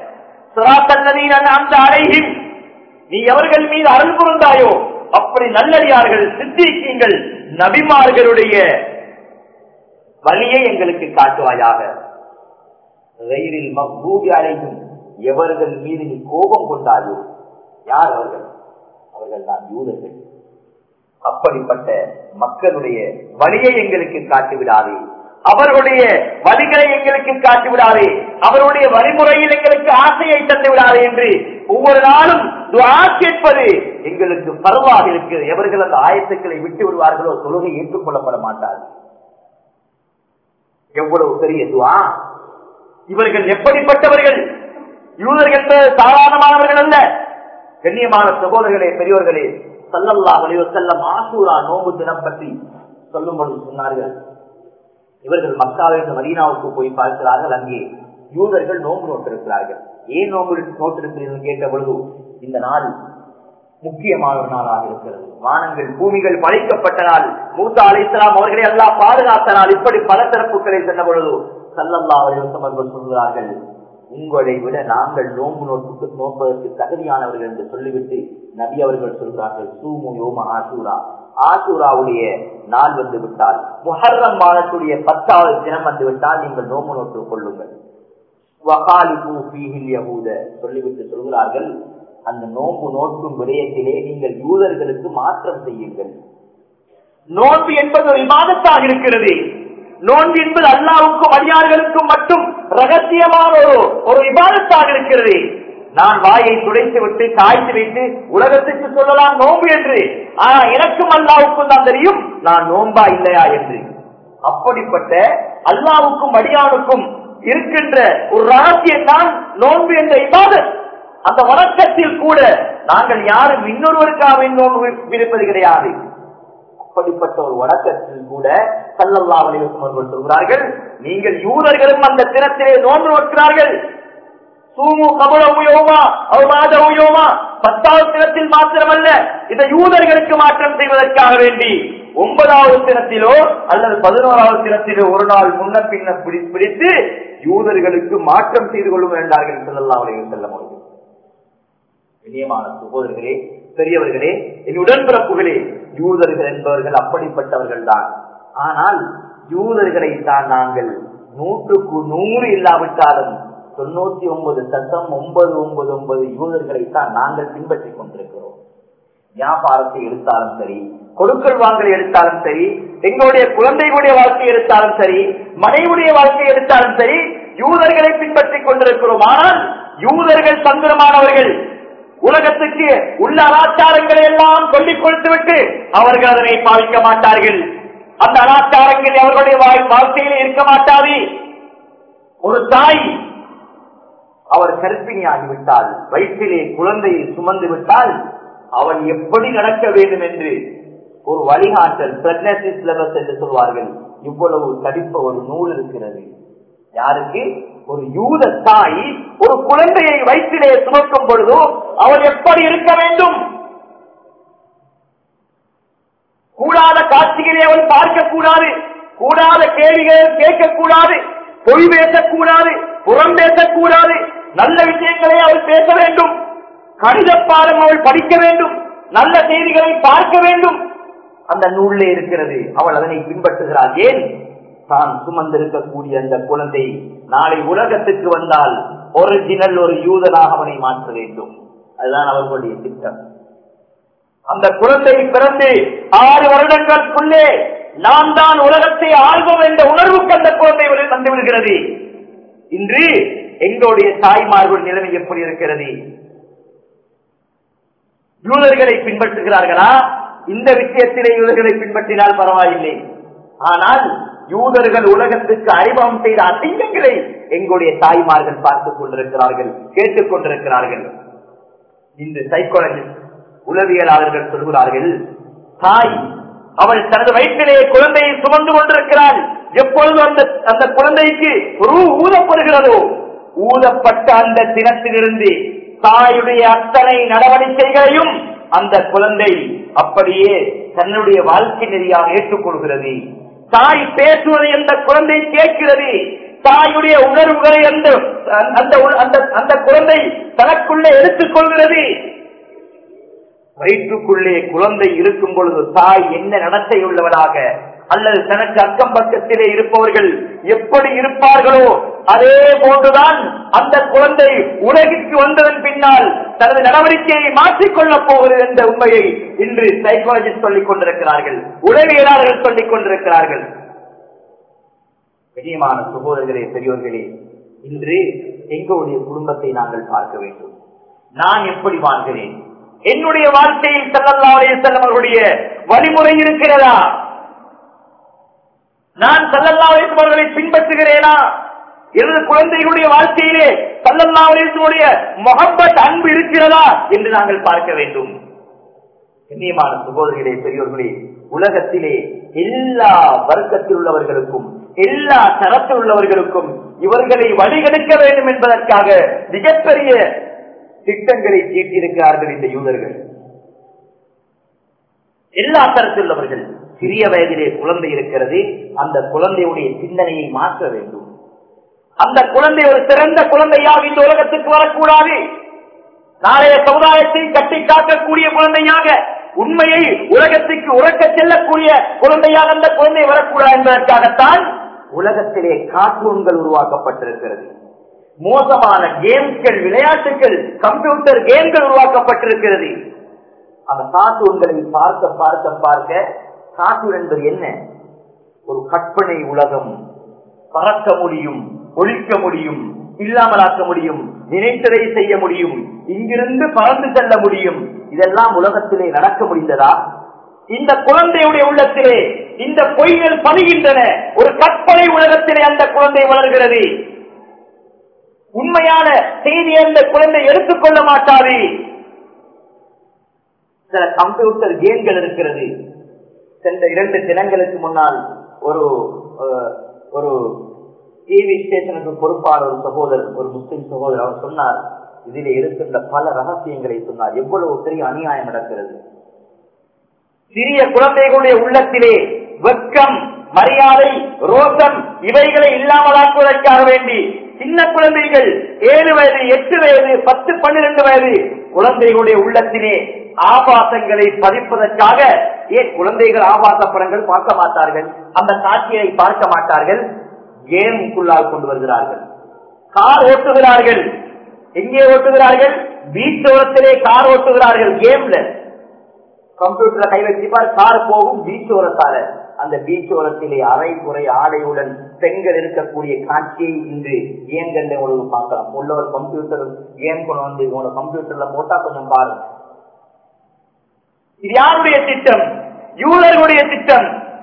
அந்த அலையும் நீ எவர்கள் மீது அருள் புரிந்தாயோ அப்படி நல்லடியார்கள் சித்திக்கீங்கள் நபிமார்களுடைய வழியை எங்களுக்கு காட்டுவாயாக ரயிலில் மக்பூபி அலையும் எவர்கள் மீது நீ கோபம் கொண்டாயோ யார் அவர்கள் அவர்கள் தான் யூதர்கள் அப்படிப்பட்ட மக்களுடைய வழியை எங்களுக்கு காட்டிவிடாதே அவர்களுடைய வழிகளை எங்களுக்கு காட்டிவிடாதே அவருடைய வழிமுறையில் எங்களுக்கு ஆசையை தந்து விடாதே என்று ஒவ்வொரு நாளும் துவா கேட்பது எங்களுக்கு பருவாக இருக்கிறது எவர்கள் அந்த ஆயத்துக்களை விட்டு விடுவார்களோ தொழுகை ஏற்றுக்கொள்ளப்பட மாட்டார்கள் எவ்வளவு பெரிய துவா இவர்கள் எப்படிப்பட்டவர்கள் யூதர்கள் சாதாரணமானவர்கள் அல்ல கண்ணியமான சகோதரர்களே பெரியவர்களே சல்லல்லா செல்லம் ஆசூரா நோம்பு தினம் பற்றி சொல்லும் பொழுது சொன்னார்கள் இவர்கள் மக்காவிற்கு மதீனாவுக்கு போய் பார்க்கிறார்கள் அங்கே யூதர்கள் நோம்பு நோட்டிருக்கிறார்கள் ஏன் நோம்பு நோட்டிருக்கிறீர்கள் கேட்ட பொழுது இந்த நாள் முக்கியமான ஒரு நாளாக இருக்கிறது வானங்கள் பூமிகள் படைக்கப்பட்ட நாள் மூத்தா அலிஸ்லாம் அவர்களை எல்லாம் பாதுகாத்த நாள் இப்படி பல தரப்புகளை சென்ற பொழுது சல்லல்லா அவர்கள் சொல்கிறார்கள் உங்களை விட நாங்கள் நோம்பு நோட்டுக்கு நோப்பதற்கு தகுதியானவர்கள் என்று சொல்லிவிட்டு நபி அவர்கள் சொல்கிறார்கள் சூமு யோம ஆசூரா ஆசூராவுடைய நாள் வந்து விட்டால் முஹர்ரம் மாதத்துடைய பத்தாவது தினம் வந்து விட்டால் நீங்கள் நோம்பு நோட்டுக் கொள்ளுங்கள் சொல்லிவிட்டு சொல்கிறார்கள் அந்த நோன்பு நோக்கும் விடயத்திலே நீங்கள் யூதர்களுக்கு மாற்றம் செய்யுங்கள் நோன்பு என்பது ஒரு விவாதத்தாக இருக்கிறது நோன்பு என்பது அல்லாவுக்கும் அடியார்களுக்கும் மட்டும் ரகசியமான ஒரு ஒரு விவாதத்தாக இருக்கிறது நான் வாயை துடைத்து விட்டு காய்ச்சி வைத்து உலகத்துக்கு சொல்லலாம் நோன்பு என்று ஆனா எனக்கும் அல்லாவுக்கும் தான் தெரியும் நான் நோன்பா இல்லையா என்று அப்படிப்பட்ட அல்லாவுக்கும் அடியானுக்கும் இருக்கின்ற ஒரு ரகசியம் தான் நோன்பு என்ற இபாதத் அந்த வணக்கத்தில் கூட நாங்கள் யாரும் இன்னொருவருக்காக நோன்பு இருப்பது கிடையாது அப்படிப்பட்ட ஒரு வணக்கத்தில் கூட சல்லல்லா அலிவசம் அவர்கள் சொல்கிறார்கள் நீங்கள் யூதர்களும் அந்த தினத்திலே நோன்பு நோக்கிறார்கள் சூமு கபல உயோமா அவமாத உயோமா பத்தாவது தினத்தில் மாத்திரமல்ல இந்த யூதர்களுக்கு மாற்றம் செய்வதற்காக வேண்டி ஒன்பதாவது தினத்திலோ அல்லது பதினோராவது தினத்திலோ ஒரு நாள் முன்ன பின்ன பிடித்து யூதர்களுக்கு மாற்றம் செய்து கொள்ளும் என்றார்கள் செல்லல்லா அலைவர் செல்ல முடியும் இனியமான சகோதரர்களே பெரியவர்களே என் உடன்பிறப்புகளே யூதர்கள் என்பவர்கள் அப்படிப்பட்டவர்கள் தான் ஆனால் யூதர்களை தான் நாங்கள் நூற்றுக்கு நூறு இல்லாவிட்டாலும் தொண்ணூத்தி ஒன்பது சத்தம் ஒன்பது ஒன்பது ஒன்பது யூதர்களை தான் நாங்கள் பின்பற்றிக் கொண்டிருக்கிறோம் வியாபாரத்தை எடுத்தாலும் சரி கொடுக்கல் வாங்கல் எடுத்தாலும் சரி எங்களுடைய குழந்தைகளுடைய வாழ்க்கை எடுத்தாலும் சரி மனைவுடைய வாழ்க்கை எடுத்தாலும் சரி யூதர்களை பின்பற்றிக் கொண்டிருக்கிறோம் ஆனால் யூதர்கள் தந்திரமானவர்கள் உலகத்துக்கு உள்ள அலாச்சாரங்களை எல்லாம் சொல்லிக் கொடுத்து விட்டு அவர்கள் அதனை பாவிக்க மாட்டார்கள் அந்த அலாச்சாரங்கள் அவர்களுடைய வாழ்க்கையிலே இருக்க மாட்டாது ஒரு தாய் அவர் கற்பிணி ஆகிவிட்டால் வயிற்றிலே குழந்தையை சுமந்து விட்டால் அவள் எப்படி நடக்க வேண்டும் என்று ஒரு வழிகாட்டல் பிரெக்னசி சிலபஸ் என்று சொல்வார்கள் இவ்வளவு தடிப்ப ஒரு நூல் இருக்கிறது யாருக்கு ஒரு யூத தாய் ஒரு குழந்தையை வயிற்றிலே சுமக்கும் பொழுது அவள் எப்படி இருக்க வேண்டும் கூடாத காட்சிகளை அவள் பார்க்க கூடாது கூடாத கேள்விகளை கேட்கக்கூடாது பொய் பேசக்கூடாது புறம் பேசக்கூடாது நல்ல விஷயங்களை அவள் பேச வேண்டும் கணித பாடம் அவள் படிக்க வேண்டும் நல்ல செய்திகளை பார்க்க வேண்டும் அந்த நூல்ல இருக்கிறது அவள் அதனை பின்பற்றுகிறாள் ஏன் தான் சுமந்திருக்கக்கூடிய அந்த குழந்தை நாளை உலகத்துக்கு வந்தால் ஒரிஜினல் ஒரு யூதனாக அவனை மாற்ற வேண்டும் அதுதான் அவர்களுடைய திட்டம் அந்த குழந்தை பிறந்து ஆறு வருடங்களுக்குள்ளே நாம் தான் உலகத்தை ஆள்வோம் என்ற உணர்வுக்கு அந்த குழந்தை வந்து விடுகிறது இன்று எங்களுடைய தாய்மார்கள் நிலைமை எப்படி இருக்கிறது யூதர்களை பின்பற்றுகிறார்களா இந்த விஷயத்திலே யூதர்களை பின்பற்றினால் பரவாயில்லை ஆனால் யூதர்கள் உலகத்துக்கு அறிமுகம் செய்த அசிங்கங்களை எங்களுடைய தாய்மார்கள் பார்த்துக் கொண்டிருக்கிறார்கள் கேட்டுக் கொண்டிருக்கிறார்கள் இந்த சைக்காலஜிஸ்ட் உளவியலாளர்கள் சொல்கிறார்கள் தாய் அவள் தனது வயிற்றிலே குழந்தையை சுமந்து கொண்டிருக்கிறாள் எப்பொழுது அந்த அந்த குழந்தைக்கு ரூ ஊதப்படுகிறதோ ஊதப்பட்ட அந்த தினத்திலிருந்து தாயுடைய அத்தனை நடவடிக்கைகளையும் அந்த குழந்தை அப்படியே தன்னுடைய வாழ்க்கை நெறியாக ஏற்றுக்கொள்கிறது தாய் பேசுவதை அந்த குழந்தை கேட்கிறது தாயுடைய உணர்வுகளை அந்த அந்த அந்த குழந்தை தனக்குள்ளே எடுத்துக் கொள்கிறது வயிற்றுக்குள்ளே குழந்தை இருக்கும் பொழுது தாய் என்ன நடத்தை உள்ளவளாக அல்லது தனக்கு அக்கம் பக்கத்திலே இருப்பவர்கள் எப்படி இருப்பார்களோ அதே போன்றுதான் அந்த குழந்தை உலகிற்கு வந்ததன் பின்னால் தனது நடவடிக்கையை மாற்றிக்கொள்ளப் போகிறது என்ற உண்மையை இன்று சைக்காலஜிஸ்ட் சொல்லிக் கொண்டிருக்கிறார்கள் உளவியலாளர்கள் சொல்லிக் கொண்டிருக்கிறார்கள் கண்ணியமான சகோதரர்களே பெரியோர்களே இன்று எங்களுடைய குடும்பத்தை நாங்கள் பார்க்க வேண்டும் நான் எப்படி வாழ்கிறேன் என்னுடைய வாழ்க்கையில் செல்லல்லாவுடைய செல்லவர்களுடைய வழிமுறை இருக்கிறதா நான் சல்லல்லாவுடைய பின்பற்றுகிறேனா எனது குழந்தைகளுடைய வாழ்க்கையிலே சல்லல்லாவுடைய முகப்பத் அன்பு இருக்கிறதா என்று நாங்கள் பார்க்க வேண்டும் கண்ணியமான சகோதரிகளே பெரியோர்களே உலகத்திலே எல்லா வர்க்கத்தில் உள்ளவர்களுக்கும் எல்லா தரத்தில் உள்ளவர்களுக்கும் இவர்களை வழிகெடுக்க வேண்டும் என்பதற்காக மிகப்பெரிய திட்டங்களை தீட்டியிருக்கிறார்கள் இந்த யூதர்கள் எல்லா தரத்தில் உள்ளவர்கள் சிறிய வயதிலே குழந்தை இருக்கிறது அந்த குழந்தையுடைய சிந்தனையை மாற்ற வேண்டும் அந்த குழந்தை ஒரு சிறந்த குழந்தையாக இந்த உலகத்துக்கு வரக்கூடாது நாளைய சமுதாயத்தை கட்டி காக்கக்கூடிய குழந்தையாக உண்மையை உலகத்துக்கு உறக்க செல்லக்கூடிய குழந்தையாக அந்த குழந்தை வரக்கூடாது என்பதற்காகத்தான் உலகத்திலே கார்ட்டூன்கள் உருவாக்கப்பட்டிருக்கிறது மோசமான கேம்ஸ்கள் விளையாட்டுகள் கம்ப்யூட்டர் கேம்கள் உருவாக்கப்பட்டிருக்கிறது அந்த கார்ட்டூன்களை பார்க்க பார்க்க பார்க்க கார்ட்டூன் என்பது என்ன ஒரு கற்பனை உலகம் பறக்க முடியும் ஒழிக்க முடியும் இல்லாமலாக்க முடியும் நினைத்ததை செய்ய முடியும் இங்கிருந்து பறந்து செல்ல முடியும் இதெல்லாம் உலகத்திலே நடக்க முடிந்ததா இந்த குழந்தையுடைய உள்ளத்திலே இந்த பொய்கள் பணிகின்றன ஒரு கற்பனை உலகத்திலே அந்த குழந்தை வளர்கிறது உண்மையான செய்தியை அந்த குழந்தை எடுத்துக்கொள்ள மாட்டாது சில கம்ப்யூட்டர் கேம்கள் இருக்கிறது சென்ற இரண்டு தினங்களுக்கு முன்னால் ஒரு ஒரு டிவி ஸ்டேஷனுக்கு பொறுப்பான ஒரு சகோதரர் ஒரு முஸ்லிம் சகோதரர் அவர் சொன்னார் இதிலே இருக்கின்ற பல ரகசியங்களை சொன்னார் எவ்வளவு பெரிய அநியாயம் நடக்கிறது சிறிய குழந்தைகளுடைய உள்ளத்திலே வெக்கம் மரியாதை ரோசம் இவைகளை இல்லாமலாக்குவதற்காக வேண்டி சின்ன குழந்தைகள் ஏழு வயது எட்டு வயது பத்து பன்னிரண்டு வயது குழந்தைகளுடைய உள்ளத்திலே ஆபாசங்களை பதிப்பதற்காக ஏன் குழந்தைகள் ஆபாச படங்கள் பார்க்க மாட்டார்கள் அந்த காட்சியை பார்க்க மாட்டார்கள் கேமுக்குள்ளால் கொண்டு வருகிறார்கள் கார் ஓட்டுகிறார்கள் எங்கே ஓட்டுகிறார்கள் வீட்டோரத்திலே கார் ஓட்டுகிறார்கள் கேம்ல கம்ப்யூட்டர்ல கை வச்சிருப்பார் கார் போகும் பீச்சோரத்தால அந்த பீச்சோரத்திலே அரை குறை ஆடையுடன் பெண்கள் இருக்கக்கூடிய காட்சியை இன்று கேம்கள் உங்களுக்கு பார்க்கலாம் உள்ள ஒரு கம்ப்யூட்டர் கேம் கொண்டு வந்து உங்களோட கம்ப்யூட்டர்ல போட்டா கொஞ்சம் பாருங்க இது யாருடைய திட்டம் யூதர்களுடைய திட்டம்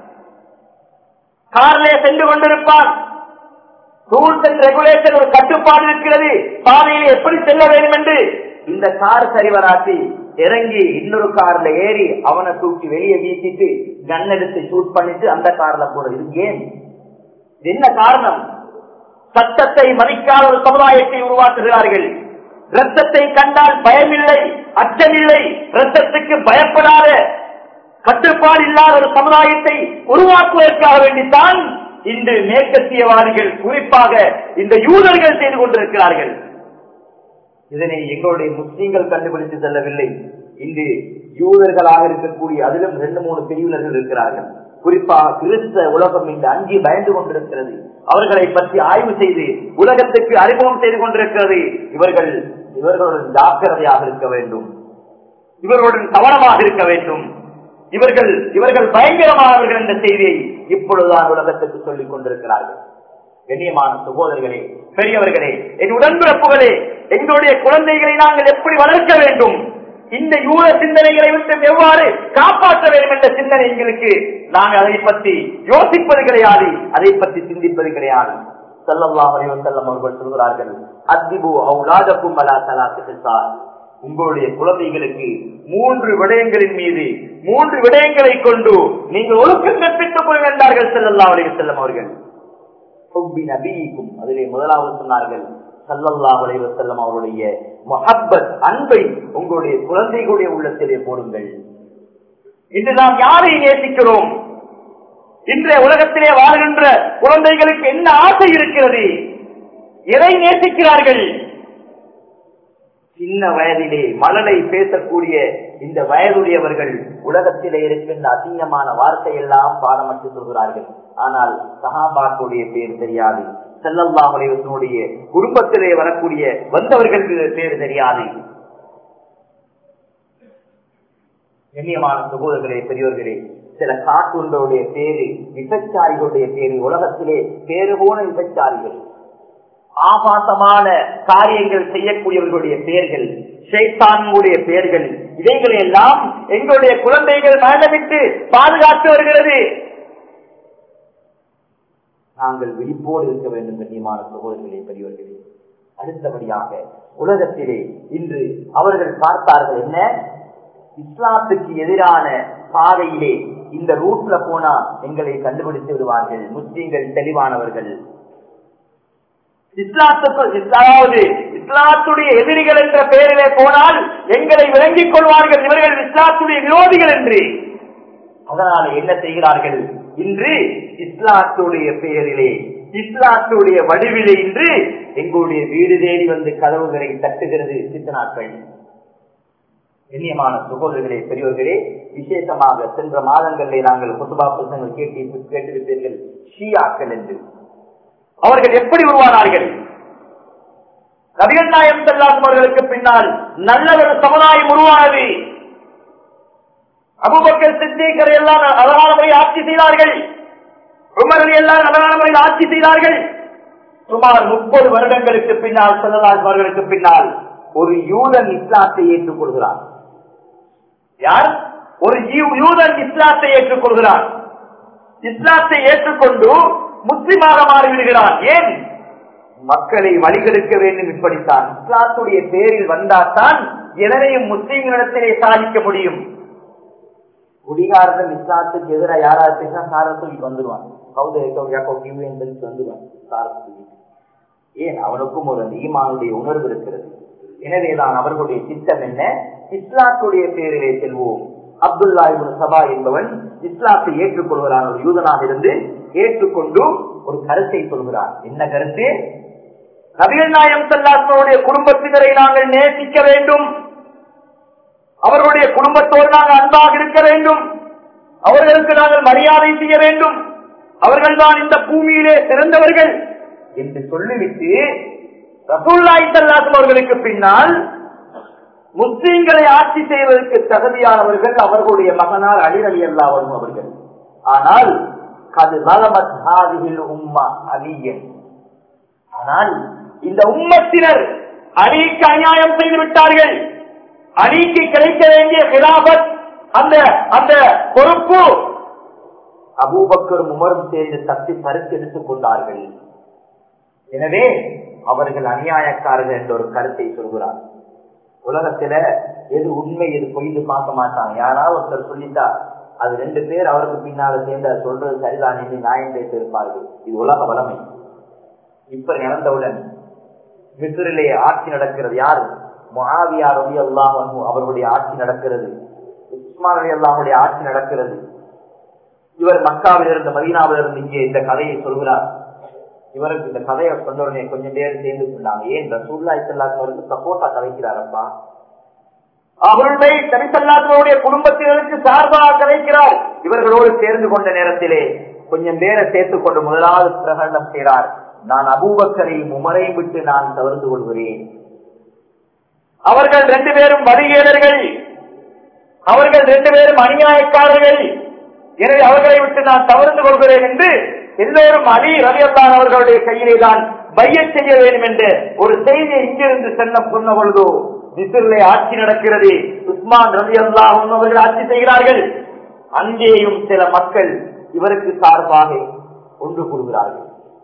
கார்லே சென்று கொண்டிருப்பார் ரூல்ஸ் அண்ட் ரெகுலேஷன் ஒரு கட்டுப்பாடு இருக்கிறது பாதையில் எப்படி செல்ல வேண்டும் என்று இந்த கார் சரிவராட்டி இறங்கி இன்னொரு கார்ல ஏறி அவனை தூக்கி வெளியே வீசிட்டு கன் எடுத்து ஷூட் பண்ணிட்டு அந்த கார்ல போறது இது ஏன் என்ன காரணம் சட்டத்தை மதிக்காத ஒரு சமுதாயத்தை உருவாக்குகிறார்கள் ரத்தத்தை கண்டால் பயமில்லை அச்சமில்லை ரத்தத்துக்கு பயப்படாத கட்டுப்பாடு இல்லாத ஒரு சமுதாயத்தை உருவாக்குவதற்காக வேண்டித்தான் இன்று மேற்கத்தியவாதிகள் குறிப்பாக இந்த யூதர்கள் செய்து கொண்டிருக்கிறார்கள் இதனை எங்களுடைய முஸ்லீம்கள் கண்டுபிடித்து செல்லவில்லை இன்று யூதர்களாக இருக்கக்கூடிய அதிலும் ரெண்டு மூணு பிரிவினர்கள் இருக்கிறார்கள் குறிப்பாக கிறிஸ்த உலகம் இன்று அஞ்சி பயந்து கொண்டிருக்கிறது அவர்களை பற்றி ஆய்வு செய்து உலகத்துக்கு அறிமுகம் செய்து கொண்டிருக்கிறது இவர்கள் இவர்களுடன் ஜாக்கிரதையாக இருக்க வேண்டும் இவர்களுடன் கவனமாக இருக்க வேண்டும் இவர்கள் இவர்கள் பயங்கரமானவர்கள் என்ற செய்தியை இப்பொழுதுதான் உலகத்துக்கு சொல்லிக் கொண்டிருக்கிறார்கள் கண்ணியமான சகோதரர்களே பெரியவர்களே என் உடன்பிறப்புகளே எங்களுடைய குழந்தைகளை நாங்கள் எப்படி வளர்க்க வேண்டும் இந்த யூத சிந்தனைகளை விட்டு எவ்வாறு காப்பாற்ற வேண்டும் என்ற சிந்தனை எங்களுக்கு நாங்கள் அதை பற்றி யோசிப்பது கிடையாது அதை பற்றி சிந்திப்பது கிடையாது செல்லல்லா செல்லம் அவர்கள் சொல்கிறார்கள் அத்திபு அவுலாதக்கும் அலா தலாக்கு உங்களுடைய குழந்தைகளுக்கு மூன்று விடயங்களின் மீது மூன்று விடயங்களை கொண்டு நீங்கள் ஒழுக்கம் கற்பித்துக் கொள்ள வேண்டார்கள் செல்லல்லா அலைய செல்லம் அவர்கள் நபிக்கும் அதிலே முதலாவது சொன்னார்கள் சல்லல்லா அலைவ செல்லம் அவருடைய மொஹப்பத் அன்பை உங்களுடைய குழந்தைகளுடைய உள்ளத்திலே போடுங்கள் இன்று நாம் யாரை நேசிக்கிறோம் இன்றைய உலகத்திலே வாழ்கின்ற குழந்தைகளுக்கு என்ன ஆசை இருக்கிறது எதை நேசிக்கிறார்கள் சின்ன வயதிலே மலலை பேசக்கூடிய இந்த வயதுடையவர்கள் உலகத்திலே இருக்கின்ற அசிங்கமான வார்த்தை எல்லாம் பாடமட்டு சொல்கிறார்கள் ஆனால் சஹாபாக்குடைய பேர் தெரியாது செல்லல்லாமுடைய குடும்பத்திலே வரக்கூடிய வந்தவர்களுக்கு பேர் தெரியாது கண்ணியமான சகோதரர்களே பெரியவர்களே சில காட்டுடைய பேரு விசச்சாரிகளுடைய பேரு உலகத்திலே பேரு போன விசச்சாரிகள் ஆபாசமான காரியங்கள் செய்யக்கூடியவர்களுடைய பெயர்கள் ஷைத்தான்களுடைய பெயர்கள் இவைகளை எல்லாம் எங்களுடைய குழந்தைகள் மரணமிட்டு பாதுகாத்து வருகிறது நாங்கள் விழிப்போடு இருக்க வேண்டும் கண்ணியமான சகோதரர்களே பெரியவர்களே அடுத்தபடியாக உலகத்திலே இன்று அவர்கள் பார்த்தார்கள் என்ன இஸ்லாத்துக்கு எதிரான பாதையிலே இந்த ரூட்ல போனா எங்களை கண்டுபிடித்து விடுவார்கள் முஸ்லீம்கள் தெளிவானவர்கள் இஸ்லாத்துக்கு அதாவது இஸ்லாத்துடைய எதிரிகள் என்ற பெயரிலே போனால் எங்களை விளங்கிக் கொள்வார்கள் இவர்கள் இஸ்லாத்துடைய விரோதிகள் என்று அதனால் என்ன செய்கிறார்கள் இன்று இஸ்லாத்துடைய பெயரிலே இஸ்லாத்துடைய வடிவிலே இன்று எங்களுடைய வீடு தேடி வந்து கதவுகளை தட்டுகிறது சித்த நாட்கள் கண்ணியமான சகோதரர்களே பெரியவர்களே விசேஷமாக சென்ற மாதங்களிலே நாங்கள் குத்துபா புத்தகங்கள் கேட்டு கேட்டிருப்பீர்கள் ஷியாக்கள் என்று அவர்கள் எப்படி உருவானார்கள் நபிகள் நாயம் செல்லாம் அவர்களுக்கு பின்னால் நல்ல ஒரு சமுதாயம் உருவானது அபுபக்கர் சித்திகரை எல்லாம் அழகான முறையில் ஆட்சி செய்தார்கள் உமர் எல்லாம் அழகான முறையில் ஆட்சி செய்தார்கள் சுமார் முப்பது வருடங்களுக்கு பின்னால் செல்லலால் அவர்களுக்கு பின்னால் ஒரு யூதன் இஸ்லாத்தை ஏற்றுக்கொள்கிறார் யார் ஒரு யூதன் இஸ்லாத்தை ஏற்றுக்கொள்கிறார் இஸ்லாத்தை ஏற்றுக்கொண்டு முஸ்லிமாக மாறிவிடுகிறான் ஏன் மக்களை வழிகெடுக்க வேண்டும் இப்படித்தான் இஸ்லாத்துடைய பேரில் வந்தால்தான் எதனையும் முஸ்லீம்களிடத்திலே சாதிக்க முடியும் குடிகாரன் இஸ்லாத்துக்கு எதிராக யாராவது பேசினா சாரை தூக்கி வந்துடுவான் வந்துடுவான் சாரை தூக்கி ஏன் அவனுக்கும் ஒரு ஈமானுடைய உணர்வு இருக்கிறது எனவேதான் அவர்களுடைய திட்டம் என்ன இஸ்லாத்துடைய பேரிலே செல்வோம் அப்துல்லா இவன் சபா என்பவன் இஸ்லாத்தை ஏற்றுக்கொள்கிறான் ஒரு யூதனாக இருந்து ஏற்றுக்கொண்டு ஒரு கருத்தை சொல்கிறார் என்ன கருத்து நபிகள் நாயம் சல்லாசனுடைய குடும்பத்தினரை நாங்கள் நேசிக்க வேண்டும் அவர்களுடைய குடும்பத்தோடு நாங்கள் அன்பாக இருக்க வேண்டும் அவர்களுக்கு நாங்கள் மரியாதை செய்ய வேண்டும் அவர்கள் தான் இந்த பூமியிலே சிறந்தவர்கள் என்று சொல்லிவிட்டு ரசூல்லாய் சல்லாசம் அவர்களுக்கு பின்னால் முஸ்லீம்களை ஆட்சி செய்வதற்கு தகுதியானவர்கள் அவர்களுடைய மகனார் அலிரலி அல்லா வரும் அவர்கள் ஆனால் அது நலமத் உம்மா அலியன் ஆனால் இந்த உம்மத்தினர் அலிக்கு அநியாயம் செய்து விட்டார்கள் அலிக்கு கிடைக்க வேண்டிய கிலாபத் அந்த அந்த பொறுப்பு அபூபக்கரும் உமரும் சேர்ந்து தப்பி பறித்தெடுத்துக் கொண்டார்கள் எனவே அவர்கள் அநியாயக்காரர்கள் என்ற ஒரு கருத்தை சொல்கிறார் உலகத்துல எது உண்மை எது பொய்ந்து பார்க்க மாட்டாங்க யாராவது ஒருத்தர் சொல்லிட்டா அது ரெண்டு பேர் அவருக்கு பின்னால சேர்ந்து அதை சொல்றது சரிதான் என்று நியாயம் பேச இருப்பார்கள் இது உலக வளமை இப்ப நடந்தவுடன் மிசிறிலே ஆட்சி நடக்கிறது யார் மொஹாவியா ரவி அல்லாஹ் அவர்களுடைய ஆட்சி நடக்கிறது உஸ்மான் அலி அல்லாஹுடைய ஆட்சி நடக்கிறது இவர் மக்காவில் இருந்து மதீனாவில் இருந்து இங்கே இந்த கதையை சொல்கிறார் இவருக்கு இந்த கதையை சொன்ன உடனே கொஞ்சம் பேர் சேர்ந்து கொண்டாங்க ஏன் ரசூல்லா இசல்லாத்தவருக்கு சப்போர்ட்டா கதைக்கிறாரப்பா அவருடைய தனிசல்லாத்தவருடைய குடும்பத்தினருக்கு சார்பாக கதைக்கிறார் இவர்களோடு சேர்ந்து கொண்ட நேரத்திலே கொஞ்சம் பேரை சேர்த்துக் கொண்டு முதலாவது பிரகடனம் செய்கிறார் நான் அபூபக்கரையும் உமரையும் விட்டு நான் தவிர்த்து கொள்கிறேன் அவர்கள் ரெண்டு பேரும் வரிகேடர்கள் அவர்கள் ரெண்டு பேரும் அநியாயக்காரர்கள் எனவே அவர்களை விட்டு நான் தவிர்த்து கொள்கிறேன் என்று எல்லோரும் அலி ரவியல்லான் அவர்களுடைய கையிலே தான் பைய செய்ய வேண்டும் என்று ஒரு செய்தியை இங்கிருந்து செல்ல சொன்ன பொழுதோ மிசிறிலே ஆட்சி நடக்கிறது உஸ்மான் ரவி அல்லா அவர்கள் ஆட்சி செய்கிறார்கள் அங்கேயும் சில மக்கள் இவருக்கு சார்பாக ஒன்று கூடுகிறார்கள்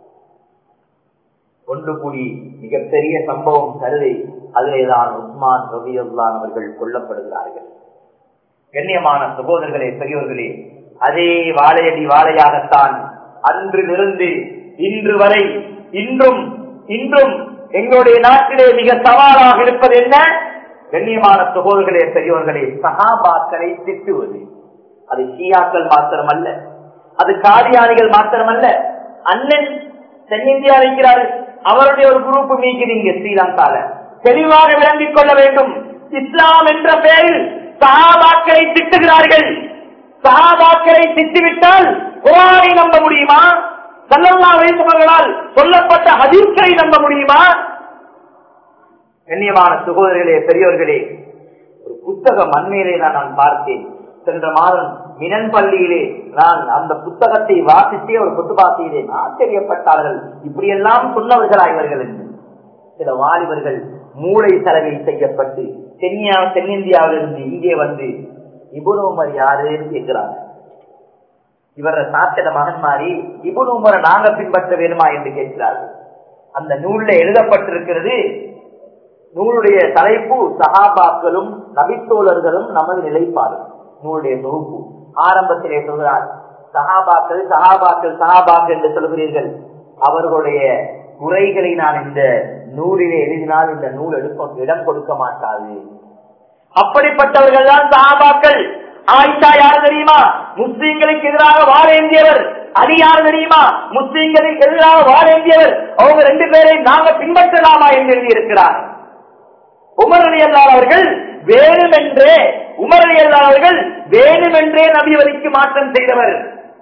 ஒன்று கூடி மிகப்பெரிய சம்பவம் கருதி அதிலேதான் உஸ்மான் ரவி அல்லான் அவர்கள் கொல்லப்படுகிறார்கள் கண்ணியமான சகோதரர்களே பெரியவர்களே அதே வாழையடி வாழையாகத்தான் அன்றிலிருந்து இன்று வரை இன்றும் இன்றும் எங்களுடைய நாட்டிலே மிக சவாலாக இருப்பது என்ன கண்ணியமான சகோதரர்களே பெரியவர்களே சகாபாக்களை திட்டுவது அது ஷியாக்கள் மாத்திரமல்ல அது காதியானிகள் மாத்திரமல்ல அண்ணன் தென்னிந்தியா இருக்கிறார் அவருடைய ஒரு குரூப் மீக்கிறீங்க ஸ்ரீலங்கால தெளிவாக விளங்கிக் கொள்ள வேண்டும் இஸ்லாம் என்ற பெயரில் சகாபாக்களை திட்டுகிறார்கள் சகாபாக்களை திட்டுவிட்டால் குரானை நம்ப முடியுமா சல்லல்லா வைத்தவர்களால் சொல்லப்பட்ட ஹதீஸ்களை நம்ப முடியுமா கண்ணியமான சகோதரர்களே பெரியவர்களே ஒரு புத்தகம் அண்மையிலே நான் நான் பார்த்தேன் சென்ற மாதம் மினன் பள்ளியிலே நான் அந்த புத்தகத்தை வாசித்தே ஒரு புத்தகா செய்தேன் ஆச்சரியப்பட்டார்கள் இப்படியெல்லாம் சொன்னவர்களா இவர்கள் என்று சில வாலிபர்கள் மூளை செலவை செய்யப்பட்டு தென்னியா தென்னிந்தியாவிலிருந்து இங்கே வந்து இபுன் உமர் யாருன்னு கேட்கிறாங்க இவர சாத்திர மகன் மாறி இபுன் உமரை நாங்க பின்பற்ற வேணுமா என்று கேட்கிறார்கள் அந்த நூல்ல எழுதப்பட்டிருக்கிறது நூலுடைய தலைப்பு சகாபாக்களும் நபித்தோழர்களும் நமது நிலைப்பாடு நூலுடைய தொகுப்பு ஆரம்பத்திலே சொல்கிறார் சகாபாக்கள் சகாபாக்கள் சகாபாக்கள் என்று சொல்கிறீர்கள் அவர்களுடைய குறைகளை நான் இந்த நூலிலே எழுதினால் இந்த நூல் எடுக்க இடம் கொடுக்க மாட்டாது அப்படிப்பட்டவர்கள் தான் சகாபாக்கள் ஆயிஷா யார் தெரியுமா முஸ்லீம்களுக்கு எதிராக வாழேந்தியவர் அலி யார் தெரியுமா முஸ்லீம்களுக்கு எதிராக வாழேந்தியவர் அவங்க ரெண்டு பேரை நாங்க பின்பற்றலாமா என்று எழுதியிருக்கிறார் உமர் அலி அவர்கள் வேணுமென்றே உமர் அலி அவர்கள் வேணுமென்றே நபி வழிக்கு மாற்றம் செய்தவர்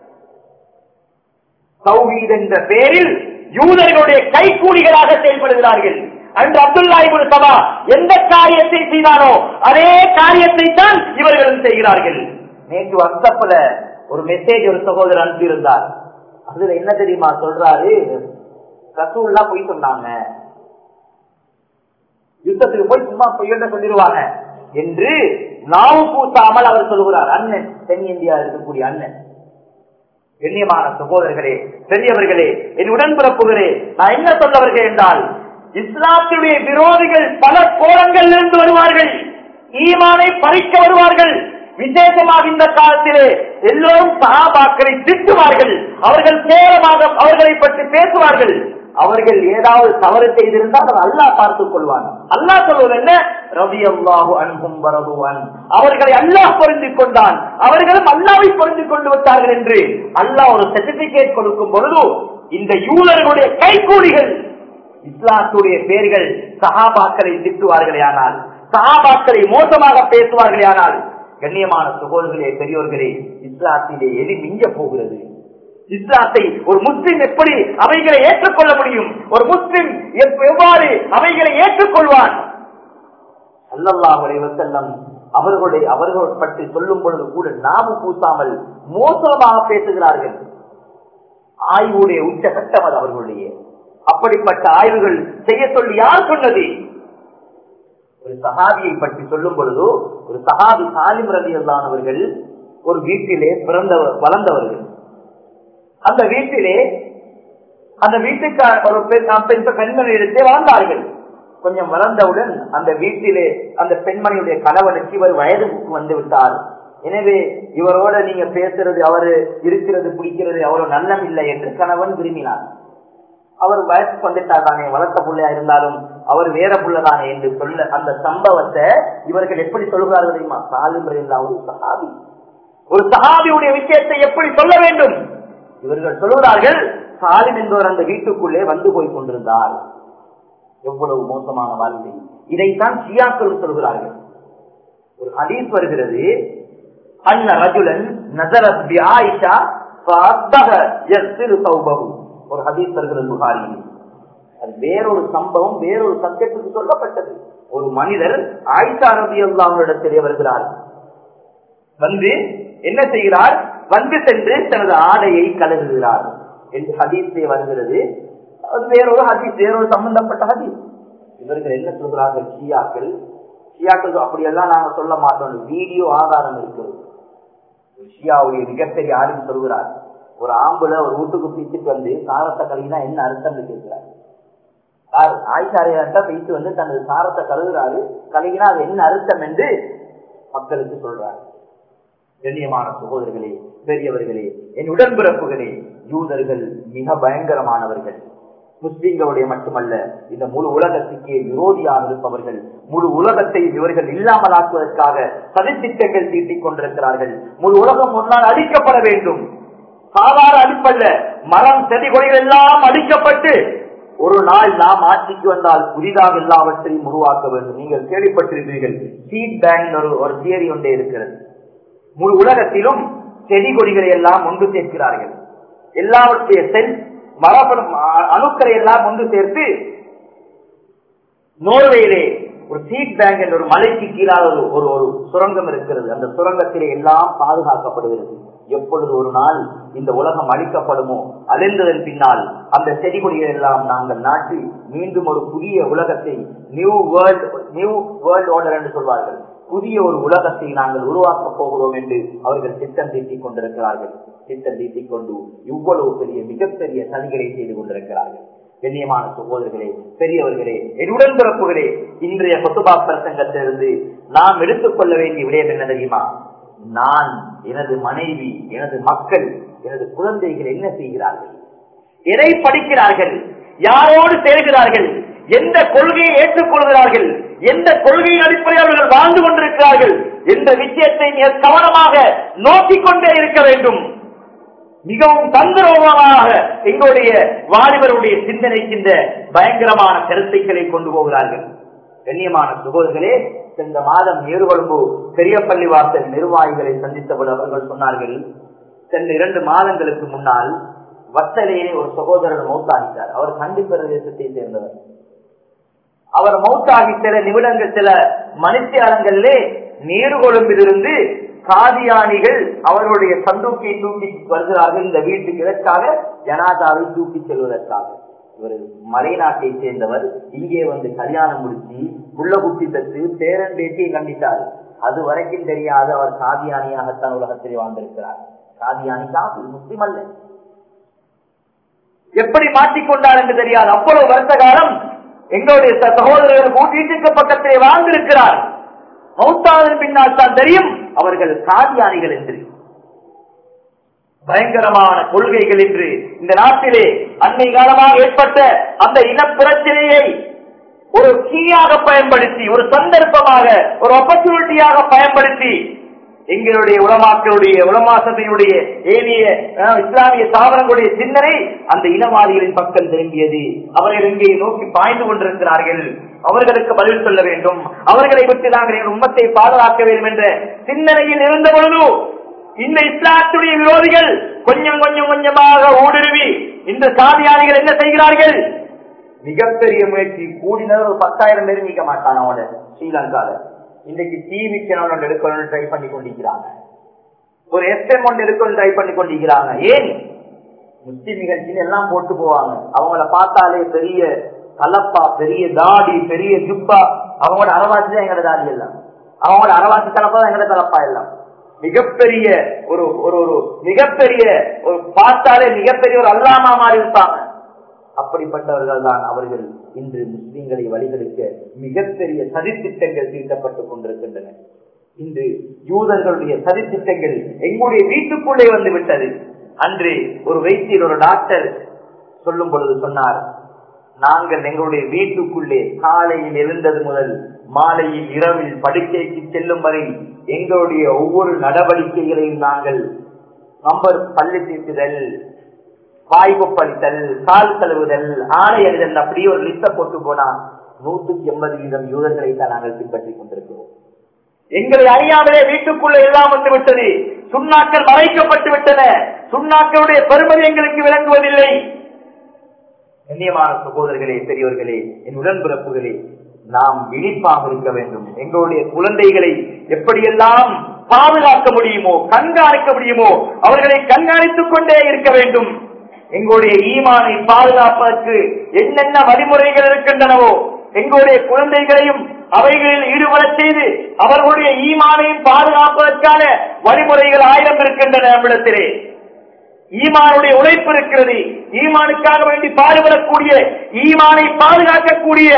சௌஹீத் என்ற பெயரில் யூதர்களுடைய கைக்கூலிகளாக செயல்படுகிறார்கள் அன்று அப்துல்லா இபுல் சபா எந்த காரியத்தை செய்தாரோ அதே காரியத்தை தான் இவர்களும் செய்கிறார்கள் நேற்று வாட்ஸ்அப்ல ஒரு மெசேஜ் ஒரு சகோதரர் அனுப்பியிருந்தார் அதுல என்ன தெரியுமா சொல்றாரு ரசூல்லா போய் சொன்னாங்க யுத்தத்துக்கு போய் சும்மா பொய்யொன்ன சொல்லிடுவாங்க என்று நாவு பூசாமல் அவர் சொல்கிறார் அண்ணன் தென் இந்தியா இருக்கக்கூடிய அண்ணன் கண்ணியமான சகோதரர்களே பெரியவர்களே என் உடன்பிறப்புகளே நான் என்ன சொல்ல வருகிறேன் என்றால் இஸ்லாத்துடைய விரோதிகள் பல கோணங்களில் இருந்து வருவார்கள் ஈமானை பறிக்க வருவார்கள் விசேஷமாக இந்த காலத்திலே எல்லோரும் சகாபாக்களை திட்டுவார்கள் அவர்கள் சேரமாக அவர்களை பற்றி பேசுவார்கள் அவர்கள் ஏதாவது தவறு செய்திருந்தால் அதை அல்லாஹ் பார்த்துக் கொள்வான் அல்லாஹ் சொல்வது என்ன ரவி அல்லாஹு அன்பும் வரதுவான் அவர்களை அல்லாஹ் பொருந்திக் கொண்டான் அவர்களும் அல்லாவை பொருந்திக் கொண்டு விட்டார்கள் என்று அல்லாஹ் ஒரு சர்டிபிகேட் கொடுக்கும் பொழுது இந்த யூதர்களுடைய கைகூலிகள் இஸ்லாத்துடைய பேர்கள் சஹாபாக்களை திட்டுவார்களே ஆனால் சஹாபாக்களை மோசமாக பேசுவார்களே ஆனால் கண்ணியமான சகோதரர்களே பெரியோர்களே இஸ்லாத்திலே எது மிஞ்ச போகிறது இஸ்லாத்தை ஒரு முஸ்லிம் எப்படி அவைகளை ஏற்றுக்கொள்ள முடியும் ஒரு முஸ்லிம் எப்- எவ்வாறு அவைகளை ஏற்றுக்கொள்வான் அல்லாஹ் செல்லம் அவர்களுடைய அவர்கள் பற்றி சொல்லும் பொழுது கூட நாம பூசாமல் மோசமாக பேசுகிறார்கள் ஆய்வுடைய உச்சகட்டம் அது அவர்களுடைய அப்படிப்பட்ட ஆய்வுகள் செய்ய சொல்லி யார் சொன்னது ஒரு சஹாபியை பற்றி சொல்லும் பொழுது ஒரு சஹாபி சாலிம் ரதி அவர்கள் ஒரு வீட்டிலே பிறந்தவர் வளர்ந்தவர்கள் அந்த வீட்டிலே அந்த வீட்டுக்கு ஒரு பெண் பெண் பெண்மணியிடத்தே வாழ்ந்தார்கள் கொஞ்சம் வளர்ந்தவுடன் அந்த வீட்டிலே அந்த பெண்மணியுடைய கணவனுக்கு இவர் வயதுக்கு வந்து விட்டார் எனவே இவரோட நீங்க பேசுறது அவரு இருக்கிறது பிடிக்கிறது அவ்வளவு நல்லம் இல்லை என்று கணவன் விரும்பினார் அவர் வயசுக்கு வந்துட்டார் தானே வளர்த்த பிள்ளையா இருந்தாலும் அவர் வேற புள்ளதானே என்று சொல்ல அந்த சம்பவத்தை இவர்கள் எப்படி சொல்கிறார்கள் தெரியுமா சாலிம் இல்லா ஒரு சஹாபி ஒரு சஹாபியுடைய விஷயத்தை எப்படி சொல்ல வேண்டும் இவர்கள் சொல்கிறார்கள் சாலிம் என்பவர் அந்த வீட்டுக்குள்ளே வந்து போய் கொண்டிருந்தார் எவ்வளவு மோசமான வாழ்க்கை இதைத்தான் ஷியாக்கள் சொல்கிறார்கள் ஒரு ஹதீஸ் வருகிறது அன்ன ரஜுலன் நசரத் பி ஆயிஷா ஃபஅத்தஹ யஸ்திரு தௌபஹு ஒரு ஹதீஸ் வருகிறது புகாரியில் அது வேறொரு சம்பவம் வேறொரு சப்ஜெக்டுக்கு சொல்லப்பட்டது ஒரு மனிதர் ஆயிஷா ரபி அல்லாஹிடத்திலே வருகிறார் வந்து என்ன செய்கிறார் வந்து சென்று தனது ஆடையை கழுகுகிறார் என்று ஹதீஸே வருகிறது அது வேறொரு ஹதீஸ் வேறொரு சம்பந்தப்பட்ட ஹதீஸ் இவர்கள் என்ன சொல்கிறார்கள் ஷியாக்கள் ஷியாக்கள் அப்படியெல்லாம் நாங்க சொல்ல மாட்டோம் வீடியோ ஆதாரம் இருக்கிறது ஷியாவுடைய மிகப்பெரிய ஆளும் சொல்கிறார் ஒரு ஆம்புல ஒரு வீட்டுக்கு பீச்சுட்டு வந்து சாரத்தை கழுவினா என்ன அர்த்தம் கேட்கிறார் ஆய்சாரியார்கிட்ட பேசி வந்து தனது சாரத்தை கழுவுறாரு கழுவினா அது என்ன அர்த்தம் என்று மக்களுக்கு சொல்றார் கண்ணியமான சகோதரர்களே பெரியவர்களே என் உடன்பிறப்புகளே யூதர்கள் மிக பயங்கரமானவர்கள் முஸ்லிம்களுடைய மட்டுமல்ல இந்த முழு உலகத்துக்கே விரோதியாக இருப்பவர்கள் முழு உலகத்தை இவர்கள் இல்லாமலாக்குவதற்காக சதித்திட்டங்கள் தீட்டிக் கொண்டிருக்கிறார்கள் முழு உலகம் முன்னால் அழிக்கப்பட வேண்டும் சாதாரண அடிப்பல்ல மரம் செடி கொடிகள் எல்லாம் அடிக்கப்பட்டு ஒரு நாள் நாம் ஆட்சிக்கு வந்தால் புதிதாக எல்லாவற்றையும் உருவாக்க வேண்டும் நீங்கள் கேள்விப்பட்டிருப்பீர்கள் சீட் பேங்க் ஒரு ஒரு தியரி ஒன்றே இருக்கிறது முழு உலகத்திலும் செடி கொடிகளை எல்லாம் ஒன்று சேர்க்கிறார்கள் எல்லாவற்றைய செல் மரபணு அணுக்களை எல்லாம் ஒன்று சேர்த்து நோர்வேயிலே ஒரு சீட் பேங்க் என்ற ஒரு மலைக்கு கீழாக ஒரு ஒரு ஒரு சுரங்கம் இருக்கிறது அந்த சுரங்கத்திலே எல்லாம் பாதுகாக்கப்படுகிறது எப்பொழுது ஒரு நாள் இந்த உலகம் அழிக்கப்படுமோ அழிந்ததன் பின்னால் அந்த செடி கொடிகள் எல்லாம் நாங்கள் நாட்டி மீண்டும் ஒரு புதிய உலகத்தை new world new world order என்று சொல்வார்கள் புதிய ஒரு உலகத்தை நாங்கள் உருவாக்க போகிறோம் என்று அவர்கள் திட்டம் தீட்டிக் கொண்டிருக்கிறார்கள் திட்டம் தீட்டிக் கொண்டு இவ்வளவு பெரிய மிகப்பெரிய சதிகளை செய்து கொண்டிருக்கிறார்கள் கண்ணியமான சகோதரர்களே பெரியவர்களே என் உடன்பிறப்புகளே இன்றைய கொத்துபா பிரசங்கத்திலிருந்து நாம் எடுத்துக்கொள்ள வேண்டிய விடயம் என்ன தெரியுமா நான் எனது மனைவி எனது மக்கள் எனது குழந்தைகள் என்ன செய்கிறார்கள் எதை படிக்கிறார்கள் யாரோடு சேர்கிறார்கள் எந்த கொள்கையை ஏற்றுக்கொள்கிறார்கள் எந்த கொள்கையின் அடிப்படையில் அவர்கள் வாழ்ந்து கொண்டிருக்கிறார்கள் என்ற விஷயத்தை மிக கவனமாக நோக்கிக் கொண்டே இருக்க வேண்டும் மிகவும் தந்திரோகமாக எங்களுடைய வாலிபருடைய சிந்தனைக்கு இந்த பயங்கரமான கருத்துக்களை கொண்டு போகிறார்கள் கண்ணியமான சகோதரர்களே சென்ற மாதம் நேருகொழும்பு பெரியப்பள்ளி வாசல் நிர்வாகிகளை சந்தித்தபோது அவர்கள் சொன்னார்கள் சென்ற இரண்டு மாதங்களுக்கு முன்னால் வத்தலையிலே ஒரு சகோதரர் மௌத்தாகிட்டார் அவர் கண்டி பிரதேசத்தை சேர்ந்தவர் அவர் மௌத்தாகி சில நிமிடங்கள் சில மனுஷியாளங்களிலே நீர்கொழும்பிலிருந்து காதியானிகள் அவர்களுடைய சந்தூக்கை தூக்கி வருகிறார்கள் இந்த வீட்டுக்கு இதற்காக ஜனாதாவை தூக்கி செல்வதற்காக இவர் மலைநாட்டை சேர்ந்தவர் இங்கே வந்து கல்யாணம் முடிச்சு புள்ள குட்டி தத்து பேரன் பேட்டியை கண்டித்தார் அது வரைக்கும் தெரியாது அவர் காதியானியாகத்தான் உலகத்தில் வாழ்ந்திருக்கிறார் காதியானி காபி முஸ்லிம் அல்ல எப்படி மாட்டிக்கொண்டார் என்று தெரியாது அவ்வளவு வருஷ காலம் எங்களுடைய சகோதரர்கள் வீட்டுக்கு பக்கத்திலே வாழ்ந்திருக்கிறார் மௌத்தாவின் பின்னால் தான் தெரியும் அவர்கள் காதியானிகள் என்று பயங்கரமான கொள்கைகள் என்று இந்த நாட்டிலே அன்னை காலமாக ஏற்பட்ட அந்த இனப்பிரச்சனையை ஒரு கீயாக பயன்படுத்தி ஒரு சந்தர்ப்பமாக ஒரு ஆப்பர்ச்சுனிட்டியாக பயன்படுத்தி எங்களுடைய உலமாக்களுடைய உலமாசத்தையுடைய ஏனைய இஸ்லாமிய சாதனங்களுடைய சிந்தனை அந்த இனவாதிகளின் பக்கம் திரும்பியது அவர்கள் இங்கே நோக்கி பாய்ந்து கொண்டிருக்கிறார்கள் அவர்களுக்கு பதில் சொல்ல வேண்டும் அவர்களை விட்டு நாங்கள் எங்கள் உம்மத்தை பாதுகாக்க வேண்டும் என்ற சிந்தனையில் இருந்த பொழுது இந்த இஸ்லாத்துடைய விரோதிகள் கொஞ்சம் கொஞ்சம் கொஞ்சமாக ஊடுருவி இந்த சாதியானிகள் என்ன செய்கிறார்கள் மிகப்பெரிய முயற்சி கூடினது ஒரு பத்தாயிரம் பேர் நீக்க மாட்டான் அவனோட ஸ்ரீலங்கால இன்னைக்கு டிவி சேனல் ஒன்று எடுக்கணும்னு ட்ரை பண்ணி கொண்டிருக்கிறாங்க ஒரு எஸ்எம் ஒன்று எடுக்கணும் ட்ரை பண்ணி கொண்டிருக்கிறாங்க ஏன் முஸ்லிம் நிகழ்ச்சின்னு எல்லாம் போட்டு போவாங்க அவங்கள பார்த்தாலே பெரிய கலப்பா பெரிய தாடி பெரிய ஜுப்பா அவங்களோட அரவாசி தான் எங்களோட தாடி எல்லாம் அவங்களோட அரவாசி கலப்பா தான் எங்களோட கலப்பா எல்லாம் மிகப்பெரிய ஒரு ஒரு ஒரு மிகப்பெரிய ஒரு பார்த்தாலே மிகப்பெரிய ஒரு அல்லாமா மாதிரி இருப்பாங்க அப்படிப்பட்டவர்கள் தான் அவர்கள் இன்று முஸ்லிம்களை வழிகெடுக்க மிகப்பெரிய சதித்திட்டங்கள் தீட்டப்பட்டுக் கொண்டிருக்கின்றன இன்று யூதர்களுடைய சதித்திட்டங்கள் எங்களுடைய வீட்டுக்குள்ளே வந்து விட்டது அன்று ஒரு வைத்தியர் ஒரு டாக்டர் சொல்லும் பொழுது சொன்னார் நாங்கள் எங்களுடைய வீட்டுக்குள்ளே காலையில் எழுந்தது முதல் மாலையில் இரவில் படுக்கைக்கு செல்லும் வரை எங்களுடைய ஒவ்வொரு நடவடிக்கைகளையும் நாங்கள் நம்பர் பள்ளி தீர்த்துதல் வாய்ப்பு பறித்தல் கால் கழுவுதல் ஆணை எழுதல் அப்படி ஒரு லிஸ்ட போட்டு போனா நூற்றுக்கு எண்பது வீதம் யூதர்களை தான் நாங்கள் பின்பற்றிக் கொண்டிருக்கிறோம் எங்களை அறியாமலே வீட்டுக்குள்ள எல்லாம் வந்து விட்டது சுண்ணாக்கள் மறைக்கப்பட்டு விட்டன சுண்ணாக்களுடைய பெருமதி எங்களுக்கு விளங்குவதில்லை கண்ணியமான சகோதரர்களே பெரியவர்களே என் உடன்பிறப்புகளே நாம் விழிப்பாக இருக்க வேண்டும் எங்களுடைய குழந்தைகளை எப்படியெல்லாம் பாதுகாக்க முடியுமோ கண்காணிக்க முடியுமோ அவர்களை கண்காணித்துக் கொண்டே இருக்க வேண்டும் எங்களுடைய ஈமானை பாதுகாப்பதற்கு என்னென்ன வழிமுறைகள் இருக்கின்றனவோ எங்களுடைய குழந்தைகளையும் அவைகளில் ஈடுபடச் செய்து அவர்களுடைய ஈமானையும் பாதுகாப்பதற்கான வழிமுறைகள் ஆயிரம் இருக்கின்றன நம்மிடத்திலே ஈமானுடைய உழைப்பு இருக்கிறது ஈமானுக்காக வேண்டி பாடுபடக்கூடிய ஈமானை பாதுகாக்கக்கூடிய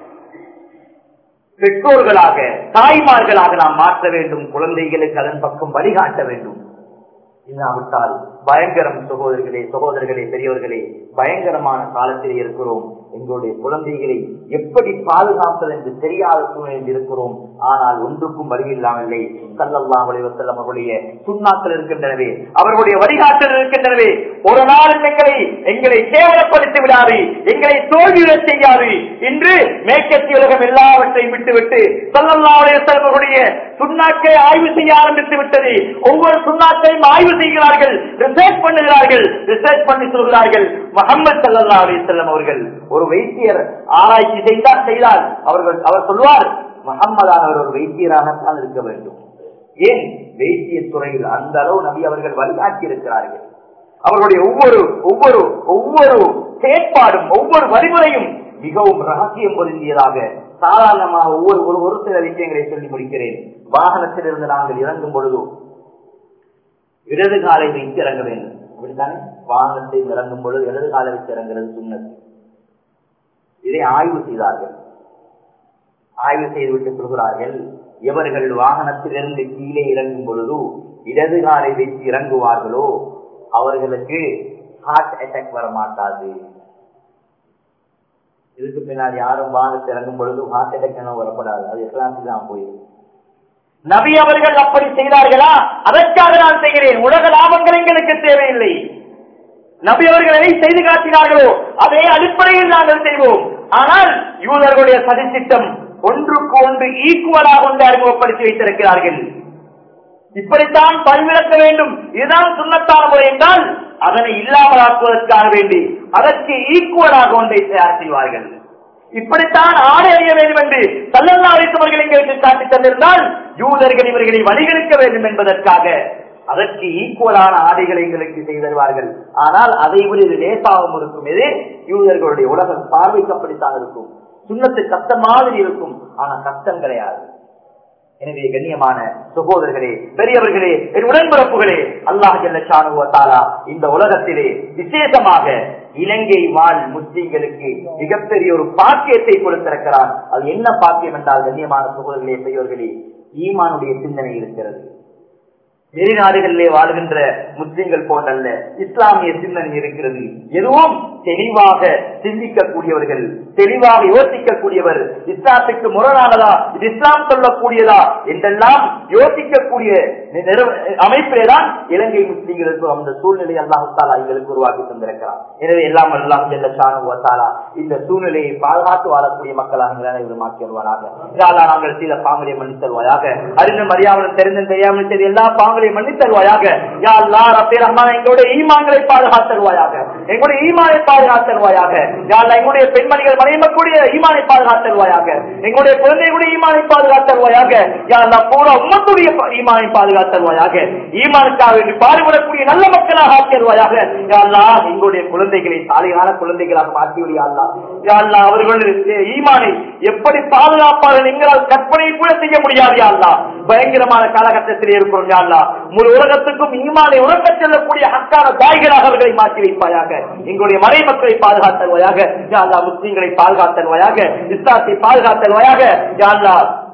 பெற்றோர்களாக தாய்மார்களாக நாம் மாற்ற வேண்டும் குழந்தைகளுக்கு அதன் பக்கம் வழிகாட்ட வேண்டும் இல்லாவிட்டால் பயங்கரம் சகோதரர்களே சகோதரர்களே பெரியவர்களே பயங்கரமான காலத்தில் இருக்கிறோம் எங்களுடைய குழந்தைகளை எப்படி பாதுகாப்பது என்று தெரியாத சூழ்நிலையில் இருக்கிறோம் ஆனால் ஒன்றுக்கும் வழியில்லாமல்லை சல்லல்லா வலைவசல்லம் அவர்களுடைய சுண்ணாக்கள் இருக்கின்றனவே அவர்களுடைய வழிகாட்டல் இருக்கின்றனவே ஒரு நாள் எங்களை எங்களை கேவலப்படுத்தி விடாது எங்களை தோல்வியுறச் செய்யாது இன்று மேற்கத்திய உலகம் எல்லாவற்றையும் விட்டுவிட்டு சல்லல்லா வலைவசல்லம் அவர்களுடைய சுண்ணாக்கை ஆய்வு செய்ய ஆரம்பித்து விட்டது ஒவ்வொரு சுண்ணாக்கையும் ஆய்வு செய்கிறார்கள் ரிசர்ச் பண்ணுகிறார்கள் ரிசர்ச் பண்ணி சொல்கிறார்கள் முகமது சல்லா அலிசல்லம் அவர்கள் ஒரு வைத்தியர் ஆராய்ச்சி செய்தால் செய்தால் அவர்கள் அவர் சொல்வார் முகம்மதானவர் ஒரு வைத்தியராகத்தான் இருக்க வேண்டும் ஏன் வைத்திய துறையில் அந்த அளவு நபி அவர்கள் வழிகாட்டி இருக்கிறார்கள் அவர்களுடைய ஒவ்வொரு ஒவ்வொரு ஒவ்வொரு செயற்பாடும் ஒவ்வொரு வழிமுறையும் மிகவும் ரகசியம் பொருந்தியதாக சாதாரணமாக ஒவ்வொரு ஒரு ஒரு சில விஷயங்களை சொல்லி முடிக்கிறேன் வாகனத்திலிருந்து நாங்கள் இறங்கும் பொழுது இடது காலை வைத்து இறங்க வேண்டும் அப்படித்தானே வாகனத்தை இறங்கும் பொழுது இடது காலை வைத்து இறங்குறது சுண்ணத்து இதை ஆய்வு செய்தார்கள் ஆய்வு செய்துவிட்டு சொல்கிறார்கள் எவர்கள் வாகனத்திலிருந்து கீழே இறங்கும் பொழுது இடது காலை வைத்து இறங்குவார்களோ அவர்களுக்கு ஹார்ட் அட்டாக் வர மாட்டாது இதுக்கு பின்னால் யாரும் வாகனத்தில் இறங்கும் பொழுது ஹார்ட் அட்டாக் வரப்படாது அது இஸ்லாத்தில் தான் போயிடும் நபி அவர்கள் அப்படி செய்தார்களா அதற்காக நான் செய்கிறேன் உலக லாபங்கள் எங்களுக்கு தேவையில்லை நபி அவர்கள் எதை செய்து காட்டினார்களோ அதே அடிப்படையில் நாங்கள் செய்வோம் ஆனால் யூதர்களுடைய சதித்திட்டம் ஒன்றுக்கு ஒன்று ஈக்குவலாக ஒன்று அறிமுகப்படுத்தி வைத்திருக்கிறார்கள் இப்படித்தான் பல்விளக்க வேண்டும் இதுதான் சுண்ணத்தான முறை என்றால் அதனை இல்லாமலாக்குவதற்காக வேண்டி அதற்கு ஈக்குவலாக ஒன்றை தயார் செய்வார்கள் இப்படித்தான் ஆடை அணிய வேண்டும் என்று தள்ளல்லாவித்தவர்கள் எங்களுக்கு காட்டி தந்திருந்தால் யூதர்கள் இவர்களை வழிகெடுக்க வேண்டும் என்பதற்காக அதற்கு ஈக்குவலான ஆடைகளை எங்களுக்கு செய்து தருவார்கள் ஆனால் அதை விட இது லேசாகவும் இருக்கும் எது யூதர்களுடைய உலகம் பார்வைக்கு அப்படித்தான் இருக்கும் சுண்ணத்து கஷ்டம் மாதிரி இருக்கும் ஆனா கஷ்டம் கிடையாது எனவே கண்ணியமான சகோதரர்களே பெரியவர்களே என் உடன்பிறப்புகளே அல்லாஹ் ஜல்லா இந்த உலகத்திலே விசேஷமாக இலங்கை வாழ் முஸ்லீம்களுக்கு மிகப்பெரிய ஒரு பாக்கியத்தை கொடுத்திருக்கிறார் அது என்ன பாக்கியம் என்றால் கண்ணியமான சகோதரர்களே பெரியவர்களே ஈமானுடைய சிந்தனை இருக்கிறது வெளிநாடுகளிலே வாழ்கின்ற முஸ்லிம்கள் போன்றல்ல இஸ்லாமிய சிந்தனை இருக்கிறது எதுவும் தெளிவாக சிந்திக்கக்கூடியவர்கள் தெளிவாக யோசிக்கக்கூடியவர் இஸ்லாத்துக்கு முரணானதா இது இஸ்லாம் சொல்லக்கூடியதா என்றெல்லாம் யோசிக்கக்கூடிய அமைப்பிலே தான் இலங்கை முஸ்லீம்களுக்கு அந்த சூழ்நிலை அல்லாஹாலா எங்களுக்கு உருவாக்கி தந்திருக்கிறார் எனவே எல்லாம் எல்லாம் செல்லா இந்த சூழ்நிலையை பாதுகாத்து வாழக்கூடிய மக்களாக மாற்றி வருவாராக நாங்கள் சில பாங்கலை மன்னித் தருவாயாக அறிந்தும் அறியாமல் தெரிந்தும் தெரியாமல் சரி எல்லா பாங்களையும் மன்னித் தருவாயாக யா அல்லா ரப்பே ரஹ்மான் எங்களுடைய ஈமான்களை பாதுகாத்தருவாயாக எங்களுடைய ஈமானை பாதுகாத்தருவாயாக யா அல்லா எங்களுடைய பெண்மணிகள் மனைமக்கூடிய ஈமானை பாதுகாத்தருவாயாக எங்களுடைய குழந்தைகளுடைய ஈமானை பாதுகாத்தருவாயாக யா அல்லா பூரா உம்மத்துடைய ஈமானை பாதுகாத்தருவாயாக ஈமானுக்காக வேண்டி பாடுபடக்கூடிய நல்ல மக்களாக ஆக்கியருவாயாக யா அல்லா எங்களுடைய குழந்தைகளை சாலையான குழந்தைகளாக மாற்றியுடைய அல்லா யா அல்லா அவர்களுடைய ஈமானை எப்படி பாதுகாப்பார்கள் எங்களால் கற்பனை கூட செய்ய முடியாது யா அல்லா பயங்கரமான காலகட்டத்தில் இருக்கிறோம் யா அல்லா முழு உலகத்துக்கும் ஈமானை உறக்கச் செல்லக்கூடிய அக்கான தாய்களாக அவர்களை மாற்றி வைப்பாயாக எங்களுடைய மறை மக்களை பாதுகாத்தல்வாயாக யாழ்லா முஸ்லீம்களை பாதுகாத்தல்வாயாக இஸ்லாத்தை பாதுகாத்தல்வாயாக யாழ்லா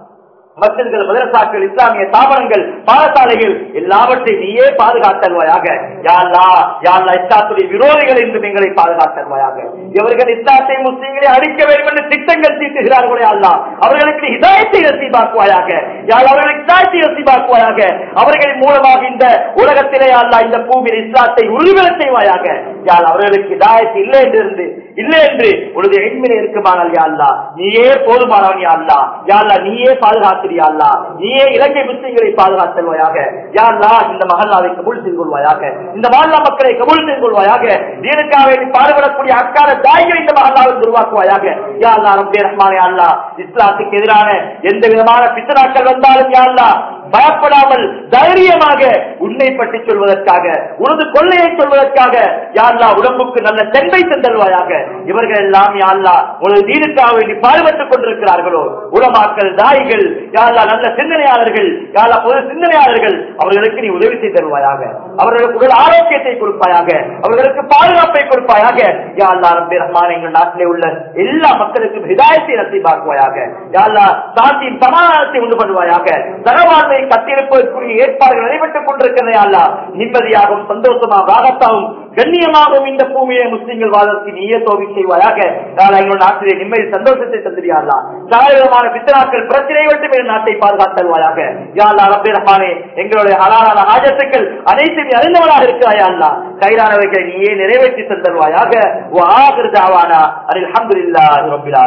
மசில்கள் மதரசாக்கள் இஸ்லாமிய தாபனங்கள் பாடசாலைகள் எல்லாவற்றையும் நீயே பாதுகாத்தல்வாயாக யாழ்லா யாழ்லா இஸ்லாத்துடைய விரோதிகள் என்றும் எங்களை பாதுகாத்தல்வாயாக இவர்கள் இஸ்லாத்தை முஸ்லீம்களை அழிக்க வேண்டும் என்று திட்டங்கள் தீட்டுகிறார்களே அல்லா அவர்களுக்கு இதாயத்தை ரசிபாக்குவாயாக யாழ் அவர்களுக்கு இதாயத்தை ரசிபாக்குவாயாக அவர்கள் மூலமாக இந்த உலகத்திலே அல்லா இந்த பூமியில் இஸ்லாத்தை உறுதிபெற செய்வாயாக யாழ் அவர்களுக்கு இதாயத்து இல்லை என்று இருந்து இல்லை என்று உனது எண்மையில இருக்குமானால் யாழ்லா நீயே போதுமானவன் யாழ்லா யாழ்லா நீயே பாதுகாத்திரியா அல்லா நீயே இலங்கை முஸ்லிம்களை பாதுகாத்தல்வாயாக யாழ்லா இந்த மகல்லாவை கபூல் செய்து கொள்வாயாக இந்த மகல்லா மக்களை கபூல் செய்து கொள்வாயாக தீனுக்காக பாடுபடக்கூடிய அக்கால தாய்கள் இந்த மகல்லாவில் உருவாக்குவாயாக யாழ்லா ரப்பே ரஹ்மானே அல்லா இஸ்லாத்துக்கு எதிரான எந்த விதமான பித்தனாக்கள் வந்தாலும் யாழ்லா பயப்படாமல் தைரியமாக உன்னை பற்றி சொல்வதற்காக உனது கொள்ளையை சொல்வதற்காக யாழ்லா உடம்புக்கு நல்ல தென்பை தந்தல்வாயாக இவர்கள் எல்லாம் யாழ்லா உனது தீனுக்காக வேண்டி பாடுபட்டுக் கொண்டிருக்கிறார்களோ உலமாக்கள் தாய்கள் யாழ்லா நல்ல சிந்தனையாளர்கள் யாழ்லா பொது சிந்தனையாளர்கள் அவர்களுக்கு நீ உதவி செய்து தருவாயாக அவர்களுக்கு உடல் ஆரோக்கியத்தை கொடுப்பாயாக அவர்களுக்கு பாதுகாப்பை கொடுப்பாயாக யாழ்லா ரப்பே ரஹ்மான் எங்கள் நாட்டிலே உள்ள எல்லா மக்களுக்கும் ஹிதாயத்தை நசிபாக்குவாயாக யாழ்லா சாந்தியின் சமாதானத்தை உண்டு பண்ணுவாயாக தரவாண்மை கட்டியிருப்பதற்குரிய ஏற்பாடுகள் நடைபெற்றுக் கொண்டிருக்கிறதே அல்ல நிம்மதியாகவும் சந்தோஷமாக ராகத்தாகவும் கண்ணியமாகவும் இந்த பூமியை முஸ்லீம்கள் வாழ்வதற்கு நீயே தோல்வி செய்வாயாக நாளை எங்கள் நாட்டிலே நிம்மதி சந்தோஷத்தை தந்திரியாளா சாயவிதமான பித்தனாக்கள் பிரச்சனை விட்டு நாட்டை பாதுகாத்தல்வாயாக யாழ்லா ரப்பே ரஹ்மானே எங்களுடைய ஹலாலான ஆஜத்துக்கள் அனைத்தும் அறிந்தவராக இருக்கிறாயா அல்லா கைரானவைகளை நீயே நிறைவேற்றி தந்தருவாயாக ஓ ஆகிருதாவானா அனில் அஹமதுல்லாஹி ரப்பில்